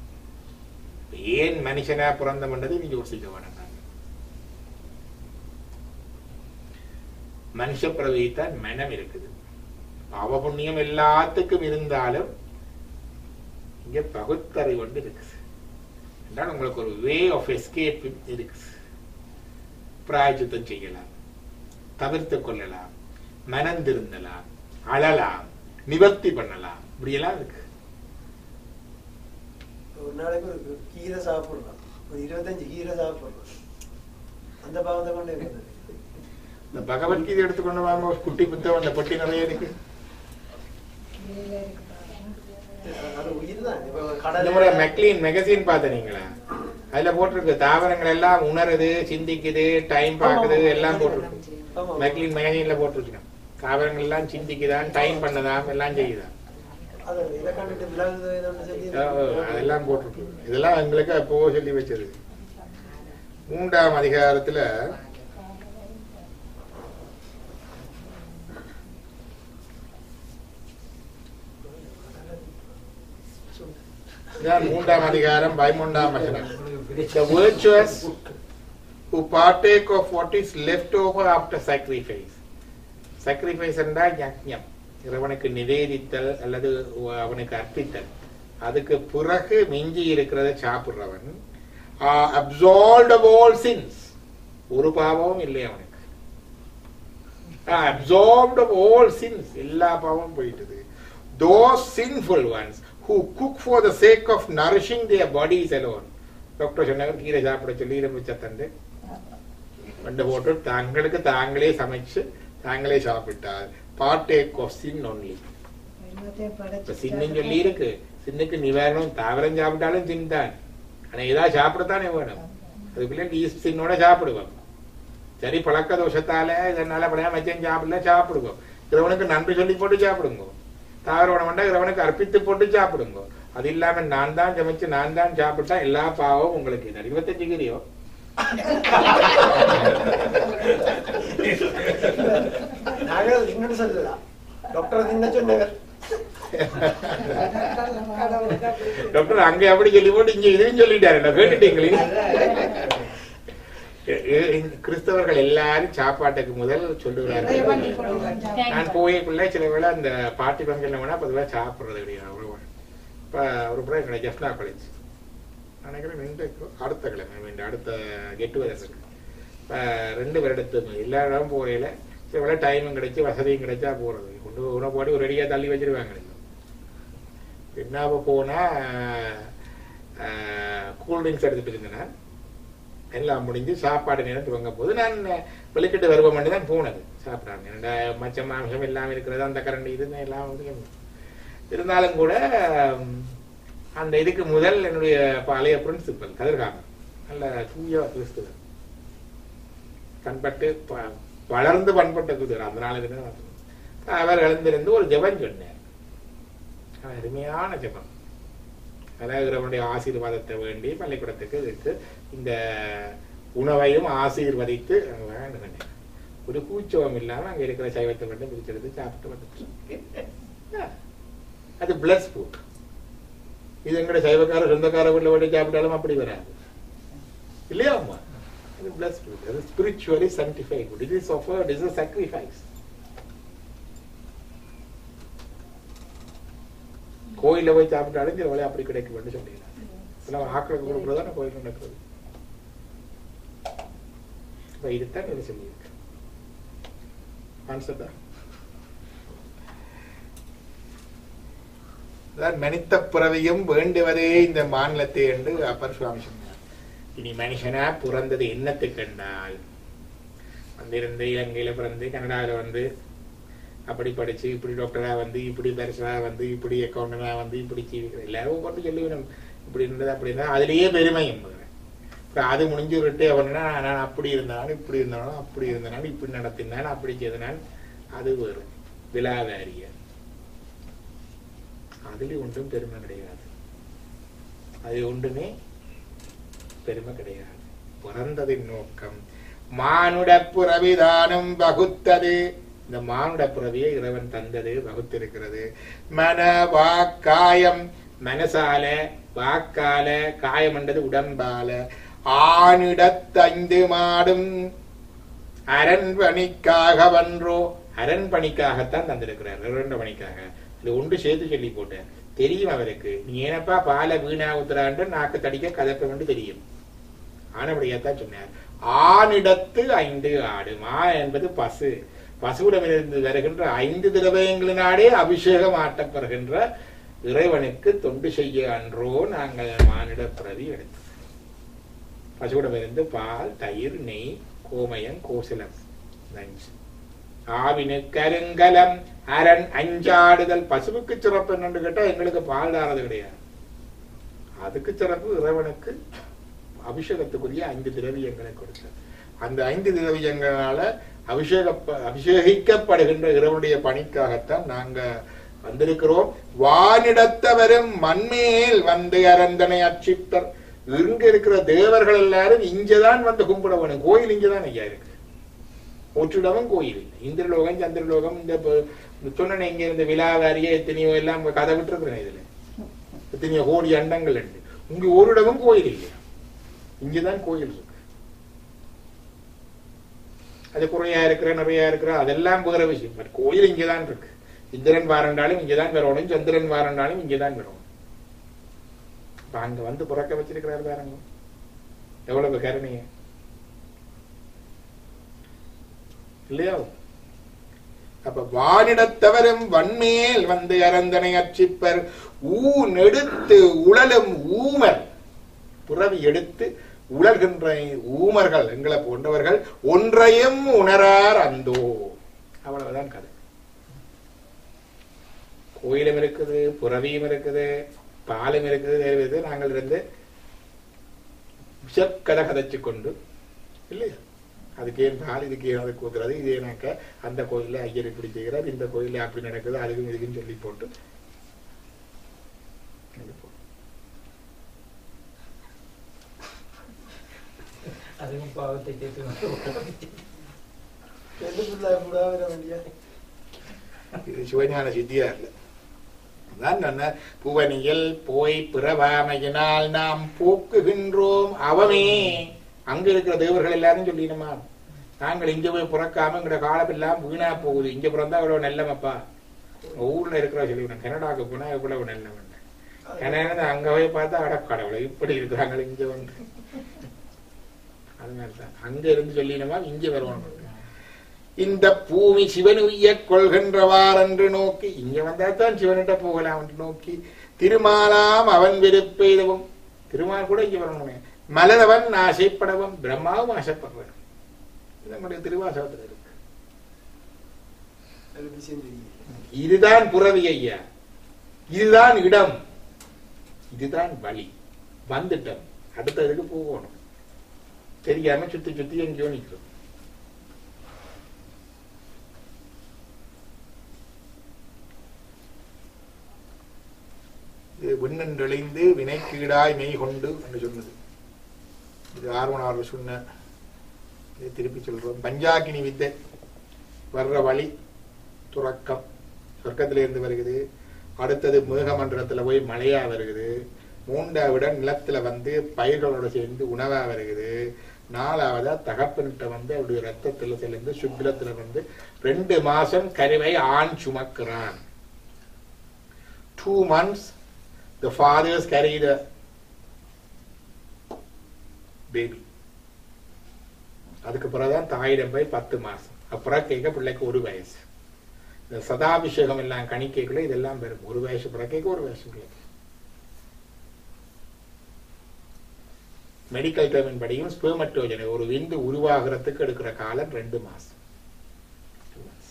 ஏன் மனுஷனா பிறந்தம்ன்றது நீங்க யோசிக்க வேண்டாம் மனுஷ பிரவித்தான் மனம் இருக்குது பாவ புண்ணியம் எல்லாத்துக்கும் இருந்தாலும் இங்க பகுத்தறை ஒன்று இருக்குது என்றால் உங்களுக்கு ஒரு வே ஆஃப் எஸ்கேப் இருக்கு பிராயச்சித்தம் செய்யலாம் தவிர்த்து கொள்ளலாம் மனம் திருந்தலாம் அழலாம் நிவர்த்தி பண்ணலாம் இப்படியெல்லாம் இருக்கு ஒரு நாளைக்கு ஒரு கீரை சாப்பிடுறோம் ஒரு இருபத்தஞ்சு கீரை சாப்பிடுறோம் அந்த பாவத்தை கொண்டு இருக்குது இந்த பகவத்கீதை எடுத்துக்கொண்டு வாங்க ஒரு குட்டி புத்தகம் அந்த பொட்டி நிறைய இருக்கு அது உயிர் தான் இப்ப இந்த முறை கடலை மெக்லீன் மேகசின் பார்த்தீங்களா அதுல போட்டிருக்கு தாவரங்கள் எல்லாம் உணருது சிந்திக்குது டைம் பார்க்குது எல்லாம் போட்டிருக்கு ஆமா. மெக்லீன் மேகசின்ல போட்டிருக்கு தாவரங்கள் எல்லாம் சிந்திக்குதான் டைம் பண்ணதாம் எல்லாம் செய்யுதான் அது இதை கண்டுட்டு விலகுது இதோன்னு சொல்லி ஓ, அதெல்லாம் போட்டிருக்கு இதெல்லாம் எங்களுக்கு அப்போ சொல்லி வச்சது மூன்றாம் அதிகாரத்துல இதான் மூன்றாம் அதிகாரம் பதிமூன்றாம் வசனம் The virtuous who partake of what is left over after sacrifice. Sacrifice என்றால் யஜ்ஞம் இறைவனுக்கு நிவேதித்தல் அல்லது அவனுக்கு அர்ப்பித்தல் அதுக்கு பிறகு மிஞ்சி இருக்கிறத சாப்பிடுறவன் அப்சால்வ் of all sins ஒரு பாவமும் இல்லை அவனுக்கு அப்சார்ப்ட் of all sins எல்லா பாவமும் போயிட்டது those sinful ones who cook for the sake of nourishing their bodies alone doctor சொன்னவர் கீரை சாப்பிட சொல்லி இரும்பு சத்தண்டு ரெண்டு போட்டு தங்களுக்கு தாங்களே சமைச்சு தாங்களே சாப்பிட்டால் partake of sin only எல்லாத்தையும் இப்ப படைச்சு சின்னம் சொல்லி இருக்கு சின்னுக்கு நிவாரணம் தாவரம் சாப்பிட்டாலும் சின்தான் ஆனா ஏதாவது சாப்பிடத்தானே வேணும் அதுக்குள்ள நீ சின்னோட சாப்பிடுவோம் சரி பழக்க தோஷத்தால இதனால பழைய மச்சம் சாப்பிடல சாப்பிடுவோம் இறைவனுக்கு நன்றி சொல்லி போட்டு சாப்பிடுங்க தாவர உணவுண்டா இறைவனுக்கு அர்ப்பித்து போட்டு சாப்பிடுங்க அது இல்லாம நான் தான் சமைச்சு நான் தான் சாப்பிட்டா எல்லா பாவமும் உங்களுக்கு இல்லை இருபத்தஞ்சு கிரியோ நாங்கள் இன்னொன்னு சொல்லலாம் டாக்டர் என்ன சொன்னவர் கடவுளுக்கு அப்படி டாக்டர் அங்க அப்படி சொல்லி போட்டு இங்க இதையும் சொல்லிட்டாரு நான் கேட்டுட்டீங்களே எ- எ- இந்த கிறிஸ்தவர்கள் எல்லாரும் சாப்பாட்டுக்கு முதல் நிறைய சொல்லுகிறார்கள் பண்ணி கொடுங்க. நான் போயக்குள்ள சில வேளை அந்த பாட்டி பங்கல்ல வேணா பொதுவாக சாப்பிட்றது கிடையாது அவ்வளோ இப்போ ஒரு முறை எங்களை ஜெஃப்னா காலேஜ் நினைக்கிறேன் ரெண்டு அடுத்த கிழமை இந்த அடுத்த கெட்டு இருக்கு இப்போ ரெண்டு வருடத்துக்கு எல்லா இடம் போகையில் சில வேளை டைமும் கிடைச்சி வசதியும் கிடைச்சா போகிறது கொண்டு உணவு போடி ஒரு ரெடியாக தள்ளி வச்சிருவாங்க என்ன போனால் கூல்ட்ரிங்க்ஸ் எடுத்துட்டு இருந்தேன் எல்லாம் முடிஞ்சு சாப்பாடு நேரம் துவங்க போது நான் வெளிக்கிட்டு வருவோம் தான் போனது சாப்பிடாங்க என்னோட மச்சம் மாமிசம் எல்லாம் இருக்கிறது அந்த கரண்டி இது எல்லாம் வந்து இருந்தாலும் கூட ம், அந்த இதுக்கு முதல் என்னுடைய பழைய பிரின்சிபல் கதிர்காமன் நல்ல தூய கிறிஸ்துவர் பண்பட்டு ப- வளர்ந்து பண்பட்ட குதிரை அந்த நாள் இருந்து அவர் எழுந்திருந்து ஒரு ஜெபம் சொன்னார் அது அருமையான ஜெபம் அதாவது இறைவனுடைய ஆசீர்வாதத்தை வேண்டி பள்ளிக்கூடத்துக்கு இதுக்கு இந்த உணவையும் ஆசீர்வதித்து அங்க வேண்டுமெனே. ஒரு கூச்சவம் இல்லாம அங்க இருக்கிற சைவத்தை மட்டும் பிரிச்செடுத்து சாப்பிட்டு வந்துட்டு அது பிளஸ் ஃபுட் இது எங்கட சைவக்கார சொந்தக்கார வீட்டில் போய் சாப்பிட்டாலும் அப்படி வராது இல்லையா அம்மா அது பிளஸ் ஃபுட் அது spiritually sanctified food it is offered is a sacrifice கோயில்ல போய் சாப்பிட்டாலும் சில வேலை அப்படி கிடைக்கும் சொல்லிடலாம் எல்லாம் ஆக்களுக்கு கொடுக்குறது தான் கோயில் நடக்கிறது இப்ப இதுதான் இது சொல்லியிருக்கு ஆன்சர் தான் மனித பிறவியும் வேண்டுவதே இந்த மாநிலத்தை என்று அப்பர் சுவாமி சொன்னார் இனி மனுஷனா பிறந்தது என்னத்துக்கு கண்டால் வந்திருந்து இலங்கையில பிறந்து கனடாவில் வந்து அப்படி படிச்சு இப்படி டாக்டரா வந்து இப்படி தரிசனா வந்து இப்படி அக்கௌண்டனா வந்து இப்படி சீவிக்கிற எல்லாரும் கொண்டு சொல்லுவேன் இப்படி இருந்தது அப்படி இருந்தா அதுலயே பெருமை என்பதுறேன் அப்புறம் அது முடிஞ்சு விட்டு அவனா நான் அப்படி இருந்தாலும் இப்படி இருந்தாலும் அப்படி இருந்தனாலும் இப்படி நடத்தினாலும் அப்படி செய்தனால் அது வேறு விழாவாரிய அதுல ஒன்றும் பெருமை கிடையாது அது ஒன்றுமே பெருமை கிடையாது பிறந்ததின் நோக்கம் மானுட புறவிதானம் வகுத்தது இந்த மானுட புறவியை இறைவன் தந்தது வகுத்திருக்கிறது மன வாக்காயம் மனசால வாக்கால காயமண்டது உடம்பால ஆணிடத்தைந்து மாடும் அரண்பணிக்காக வன்றோ அரண்பணிக்காகத்தான் தந்திருக்கிறார் இரண்டு பணிக்காக இது ஒன்று சேர்த்து சொல்லி போட்டேன் தெரியும் அவருக்கு நீ ஏனப்பா பாலை வீணா ஊத்துறான்னு நாக்கு தடிக்க கதப்ப வேண்டு தெரியும் ஆனபடியாத்தான் சொன்னார் ஆணிடத்து ஐந்து ஆடு மா என்பது பசு பசுவிடமிருந்து வருகின்ற ஐந்து திரவயங்களினாலே அபிஷேகம் ஆட்டப்படுகின்ற இறைவனுக்கு தொண்டு செய்ய அன்றோ நாங்கள் மானிட பிரதி எடுத்தோம் பசுவிடமிருந்து பால் தயிர் நெய் கோமயம் கோசலம் நஞ்சு ஆவினு கருங்கலம் அரண் அஞ்சாடுதல் பசுவுக்கு சிறப்பு என்னன்னு கேட்டா எங்களுக்கு பால் தாரது கிடையாது அதுக்கு சிறப்பு இறைவனுக்கு அபிஷேகத்துக்குரிய ஐந்து திரவியங்களை கொடுத்தார் அந்த ஐந்து திரவியங்களால அபிஷேக அபிஷேகிக்கப்படுகின்ற இறைவனுடைய பணிக்காகத்தான் நாங்க வந்திருக்கிறோம் வானிடத்தவரும் மண்மேல் வந்து அரந்தனை அச்சிப்பர் இங்க இருக்கிற தேவர்கள் எல்லாரும் இங்கதான் வந்து கும்பிட வேணும் கோயில் இங்கதான் ஐயா இருக்கு ஒற்றிடமும் கோயில் இல்லை இந்திரலோகம் சந்திரலோகம் இந்த ப- இந்த சொன்ன இங்க இந்த விழாவாரிய எத்தனையோ எல்லாம் கதை விட்டுருக்கிறேன் இதுல எத்தனையோ கோடி அண்டங்கள் உண்டு இங்க ஒரு இடமும் கோயில் இல்லை இங்கதான் கோயில் இருக்கு அது குறையா இருக்கிற நிறைய இருக்கிற அதெல்லாம் வேற விஷயம் பட் கோயில் இங்கதான் இருக்கு இந்திரன் வாரண்டாலும் இங்கதான் வரணும் சந்திரன் வாரண்டாலும் இங்கதான் வரணும் இப்ப அங்க வந்து புறக்க வச்சிருக்கிறார் பாருங்க எவ்வளவு கருணைய இல்லையா அப்ப வானிடத்தவரும் வன்மேல் வந்து அரந்தனை அச்சிப்பர் ஊ நெடுத்து உழலும் ஊமர் புறவி எடுத்து உலர்கின்ற ஊமர்கள் எங்களை போன்றவர்கள் ஒன்றையும் உணரார் அந்தோ அவ்வளவுதான் கதை கோயிலும் இருக்குது புறவியும் இருக்குது பாலும் இருக்குது வேறு இருக்குது நாங்கள் இருந்து விஷக்கதை கதைச்சு கொண்டு இல்லையா அதுக்கு ஏன் பால் இதுக்கு ஏன் அதுக்கு ஊத்துறது இது ஏனாக்க அந்த கோயில்ல ஐயர் இப்படி செய்கிறார் இந்த கோயில்ல அப்படி நடக்குது அதுக்கும் இதுக்கும் சொல்லி போட்டு சொல்லி போட்டு. அதுவும் பாவத்தை சேர்த்து எதுக்குள்ள கூட வர முடியாது இது சிவஞான சித்தியா இல்லை நான் சொன்ன புவனியில் போய் பிறவாமையினால் நாம் போக்குகின்றோம் அவமே அங்க இருக்கிற தேவர்கள் எல்லாரும் சொல்லிடுமா நாங்கள் இங்க போய் பிறக்காம எங்கட காலமெல்லாம் வீணா போகுது இங்க பிறந்தா இவ்வளவு நல்லமப்பா ஊர்ல இருக்கிற சொல்லிவிடும் கனடாக்கு போனா இவ்வளவு நல்லவன் கனடா அங்க போய் பார்த்தா அடக்கடவுளை இப்படி இருக்கிறாங்க இங்க வந்து அது மாதிரிதான் அங்க இருந்து சொல்லினமா இங்க வருவாங்க இந்த பூமி சிவன் உய்ய கொள்கின்றவார் என்று நோக்கி இங்க வந்தா தான் சிவனிட்ட போகலாம் என்று நோக்கி திருமாலாம் அவன் வெறுப்பெய்தவும் திருமால் கூட இங்க வரணுமே மலரவன் ஆசைப்படவும் பிரம்மாவும் ஆசைப்படுறேன் இது நம்முடைய திருவாசகத்தில் இருக்கு அது விஷயம் தெரியல இதுதான் புறவி ஐயா இதுதான் இடம் இதுதான் வழி வந்துட்டோம் அடுத்ததுக்கு போகணும் தெரியாம சுத்தி சுத்தி எங்கேயோ நிற்கிறோம் இது விண்ணென்றெளிந்து வினைக்கீடாய் மெய் கொண்டு என்று சொன்னது இது ஆர்வனார் சொன்ன இதை திருப்பி சொல்றோம் பஞ்சாக்கினி வித்தை வர்ற வழி துறக்கம் சொர்க்கத்துல இருந்து வருகிறது அடுத்தது மேகமண்டலத்துல போய் மழையா வருகிறது மூன்றாவிட நிலத்துல வந்து பயிர்களோட சேர்ந்து உணவா வருகிறது நாலாவதா தகப்பன்கிட்ட வந்து அவருடைய ரத்தத்துல சேர்ந்து சுக்லத்துல வந்து ரெண்டு மாசம் கருவை ஆண் சுமக்கிறான் two months the fathers carry the baby அதுக்கு பிறகுதான் தாயிடம் போய் பத்து மாசம் அப்புறம் கேட்க பிள்ளைக்கு ஒரு வயசு இந்த சதாபிஷேகம் எல்லாம் கணிக்கைக்குள்ள இதெல்லாம் வரும் ஒரு வயசு பிறக்கைக்கு ஒரு வயசு பிள்ளைக்கு மெடிக்கல் டேர்மின் படியும் ஸ்பெர்மட்டோஜனை ஒரு விந்து உருவாகிறதுக்கு எடுக்கிற காலம் ரெண்டு மாசம் Two months.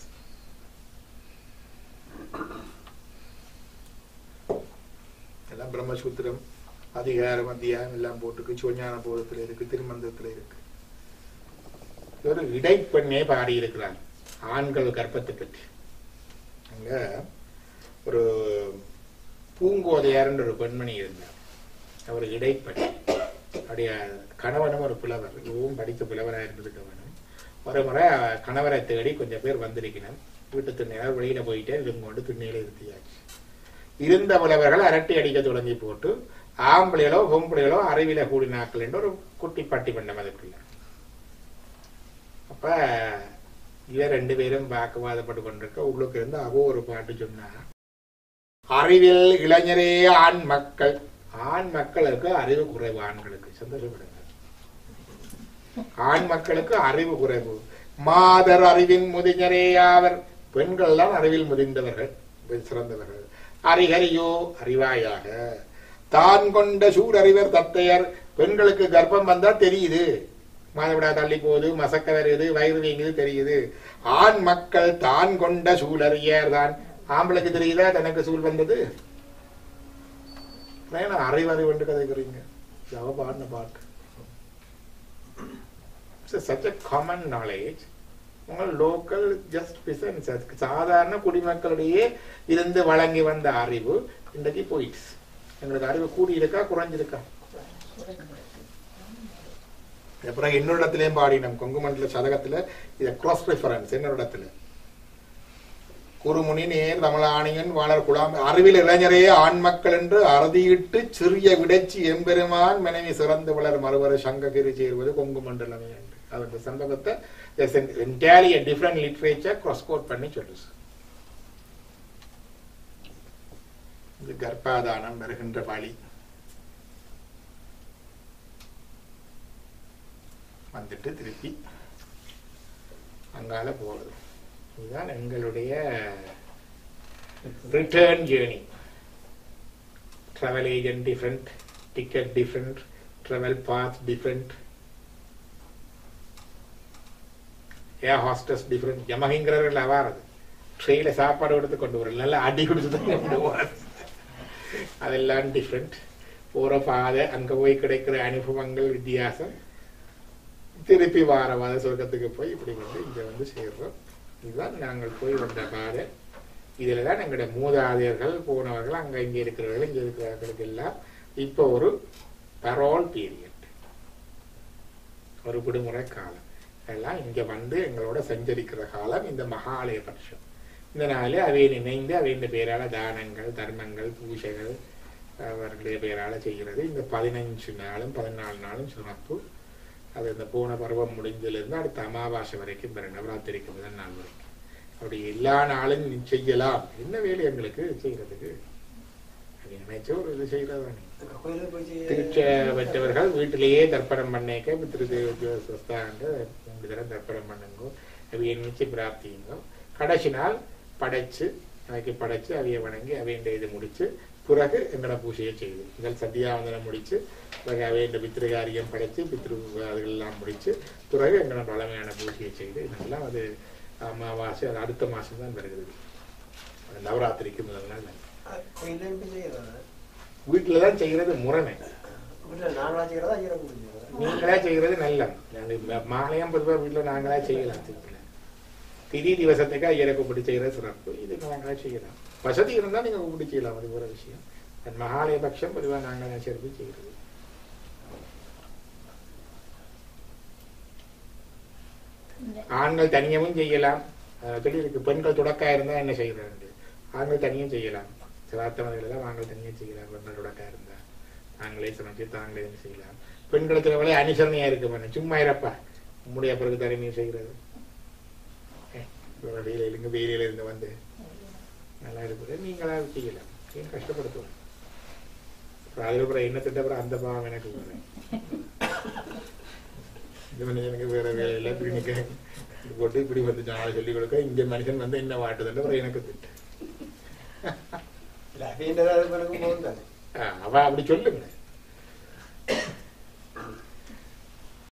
எல்லாம் பிரம்மசூத்திரம் அதிகாரம் அத்தியாயம் எல்லாம் போட்டுக்கு சிவஞான போதத்துல இருக்கு திருமந்தத்துல இருக்கு ஒரு இடைப்பெண்ணே பாடி இருக்கிறார் ஆண்கள் கர்ப்பத்தை பற்றி அங்க ஒரு பூங்கோதையார்ன்ற ஒரு பெண்மணி இருந்தார் அவர் இடைப்பெண் அப்படிய கணவனும் ஒரு புலவர் இதுவும் படித்த புலவராக இருந்திருக்க வேணும் ஒரு முறை கணவரை தேடி கொஞ்சம் பேர் வந்திருக்கணும் வீட்டு திண்ணையார் வெளியில போயிட்டே இருந்து கொண்டு திண்ணையில இருத்தியாச்சு இருந்த புலவர்கள் அரட்டை அடிக்க தொடங்கி போட்டு ஆம்பளைகளோ பொம்பளைகளோ அறிவில கூடினாக்கள் என்று ஒரு குட்டி பட்டி பண்ணம் அதுக்குள்ள அப்ப இவன் ரெண்டு பேரும் வாக்குவாதப்பட்டு கொண்டிருக்க உள்ளுக்கு இருந்து அவ ஒரு பாட்டு சொன்னா அறிவில் இளைஞரே ஆண் மக்கள் ஆண் மக்களுக்கு அறிவு குறைவு ஆண்களுக்கு சந்தோஷப்படுங்க ஆண் மக்களுக்கு அறிவு குறைவு மாதர் அறிவின் முதிஞரே ஆவர் பெண்கள் தான் அறிவில் முதிர்ந்தவர்கள் சிறந்தவர்கள் அறிகரியோ அறிவாயாக தான் கொண்ட சூடறிவர் தத்தையர் பெண்களுக்கு கர்ப்பம் வந்தா தெரியுது மாதவிடா தள்ளி போகுது மசக்க வருது வயிறு வீங்குது தெரியுது ஆண் மக்கள் தான் கொண்ட சூழறியர் தான் ஆம்பளைக்கு தெரியுதா தனக்கு சூழ் வந்தது ஏன்னா அறிவு அறிவு என்று கதைக்கிறீங்க இது அவ பாடின பாட்டு சச் a காமன் நாலேஜ் உங்கள் லோக்கல் ஜஸ்ட் பிசன்ஸ் சாதாரண குடிமக்களிடையே இருந்து வழங்கி வந்த அறிவு இன்றைக்கு போயிடுச்சு எங்களுக்கு அறிவு கூடி இருக்கா குறைஞ்சிருக்கா அப்புறம் இன்னொரு இடத்துலயும் பாடினோம் கொங்கு மண்டல சதகத்துல இத கிராஸ் ரெஃபரன்ஸ் இன்னொரு இடத்துல குறுமுனி நேர் தமிழாணியன் வாழர் குலாம் அறிவில் இளைஞரே ஆண் மக்கள் என்று அறுதியிட்டு சிறிய விடைச்சி எம்பெருமான் மனைவி சிறந்து வளர் மறுவர சங்ககிரி சேர்வது கொங்கு மண்டலமே என்று அந்த சம்பவத்தை entirely different literature cross quote பண்ணி சொல்லுச்சு இது கர்ப்பாதானம் வருகின்ற வழி வந்துட்டு திருப்பி அங்கால போறது இதுதான் எங்களுடைய return journey travel agent different ticket different travel path different air hostess different ஜமகிங்கிறவர்கள் அவாரது ட்ரெயில சாப்பாடு கொடுத்து கொண்டு வரல நல்லா அடி கொடுத்து தான் கொண்டு போறது அதெல்லாம் டிஃப்ரெண்ட் போற பாதை அங்க போய் கிடைக்கிற அனுபவங்கள் வித்தியாசம் திருப்பி வார வார சொர்க்கத்துக்கு போய் இப்படி வந்து இங்க வந்து சேர்றோம் இதுதான் நாங்கள் போய் வந்த பாதை இதுல தான் எங்களுடைய மூதாதையர்கள் போனவர்கள் அங்க இங்க இருக்கிறவர்கள் இங்க இருக்கிறவர்களுக்கு எல்லாம் இப்போ ஒரு பரோல் பீரியட் ஒரு விடுமுறை காலம் எல்லாம் இங்க வந்து எங்களோட சஞ்சரிக்கிற காலம் இந்த மகாலய பட்சம் இந்த நாளில் அவை நினைந்து அவையின் பேரால தானங்கள் தர்மங்கள் பூஜைகள் அவர்களுடைய பேரால செய்கிறது இந்த பதினஞ்சு நாளும் பதினாலு நாளும் சிறப்பு அது இந்த போன பருவம் முடிஞ்சதிலிருந்து அடுத்த அமாவாசை வரைக்கும் பிற நவராத்திரிக்கு முதல் நாள் வரைக்கும் அப்படி எல்லா நாளும் நீ செய்யலாம் என்ன வேலை எங்களுக்கு செய்யறதுக்கு அது நினைச்ச ஒரு இது செய்யறதானே அங்க கோயிலுக்கு போய் செய்ய- திருச்ச பெற்றவர்கள் வீட்டிலேயே தர்ப்பணம் பண்ணேக்க பித்திருதேவஸ்தாண்டு மூன்று தரம் தர்ப்பணம் பண்ணுங்கோ அவைய நிச்சய பிரார்த்தியுங்கோ கடைசி நாள் படைச்சு அவைக்கு படைச்சு அவைய வணங்கி அவையண்ட இது முடிச்சு பிறகு எங்களோட பூஜையை செய்து முதல் சத்தியாவந்தனம் முடிச்சு பிறகு அவையண்ட பித்திருகாரியம் படைச்சு பித்ரு அதுகள் எல்லாம் முடிச்சு பிறகு எங்களோட பழமையான பூஜையை செய்து இதெல்லாம் அது அமாவாசை அது அடுத்த மாசம் தான் வருகிறது அது நவராத்திரிக்கு முதல் நாள் அஹ் கோயிலையும் போய் செய்யறதா? வீட்டில் தான் செய்கிறது முறைமை வீட்டுல நாங்களா செய்யறதா ஐயரை கூட்டி செய்யறதா? நீங்களா செய்கிறது நல்ல மாலையம் பொதுவாக வீட்டில் நாங்களா செய்யலாம் சிம்பிளா திதி திவசத்துக்கு ஐயரை கூப்பிட்டு செய்கிறது சிறப்பு இது நாங்களா செய்யலாம் வசதி இருந்தால் நீங்கள் கூப்பிட்டு செய்யலாம் அது ஒரு விஷயம் அது மகாலய பட்சம் பொதுவாக நாங்களா சேர்த்து செய்கிறது ஆண்கள் தனியவும் செய்யலாம் அஹ் சொல்லி இருக்கு பெண்கள் தொடக்கா இருந்தா என்ன செய்யறது ஆண்கள் தனியும் செய்யலாம் சிவார்த்தமதிகள் எல்லாம் ஆண்கள் தனியும் செய்யலாம் பெண்கள் தொடக்கா இருந்தா தாங்களே சமைச்சு தாங்களே இது செய்யலாம் பெண்களுக்கு எவ்வளவு அனுசரணையா இருக்கு பண்ண சும்மா இருப்பா முடிய பிறகு தனிமையும் செய்யறது ஏய், இவ்வளவு வேலையிலுங்க வேலையில இருந்து வந்து நல்லா இருக்குது நீங்களா செய்யலாம் ஏன் கஷ்டப்படுத்துவோம் அப்புறம் அதுல அப்புறம் என்ன திட்ட அப்புறம் அந்த பாவம் எனக்கு வரும் இந்த மனுஷன் எனக்கு வேற வேலை இல்லை இப்படி நிக்க இப்படி போட்டு இப்படி வந்து நாளை சொல்லி கொடுக்க இந்த மனுஷன் வந்து என்ன வாட்டுதுன்னு அப்புறம் எனக்கு திட்டு இல்ல, அப்படின்றத அது பிறகு போகும் தானே. ஆ, அவ அப்படி சொல்லுங்க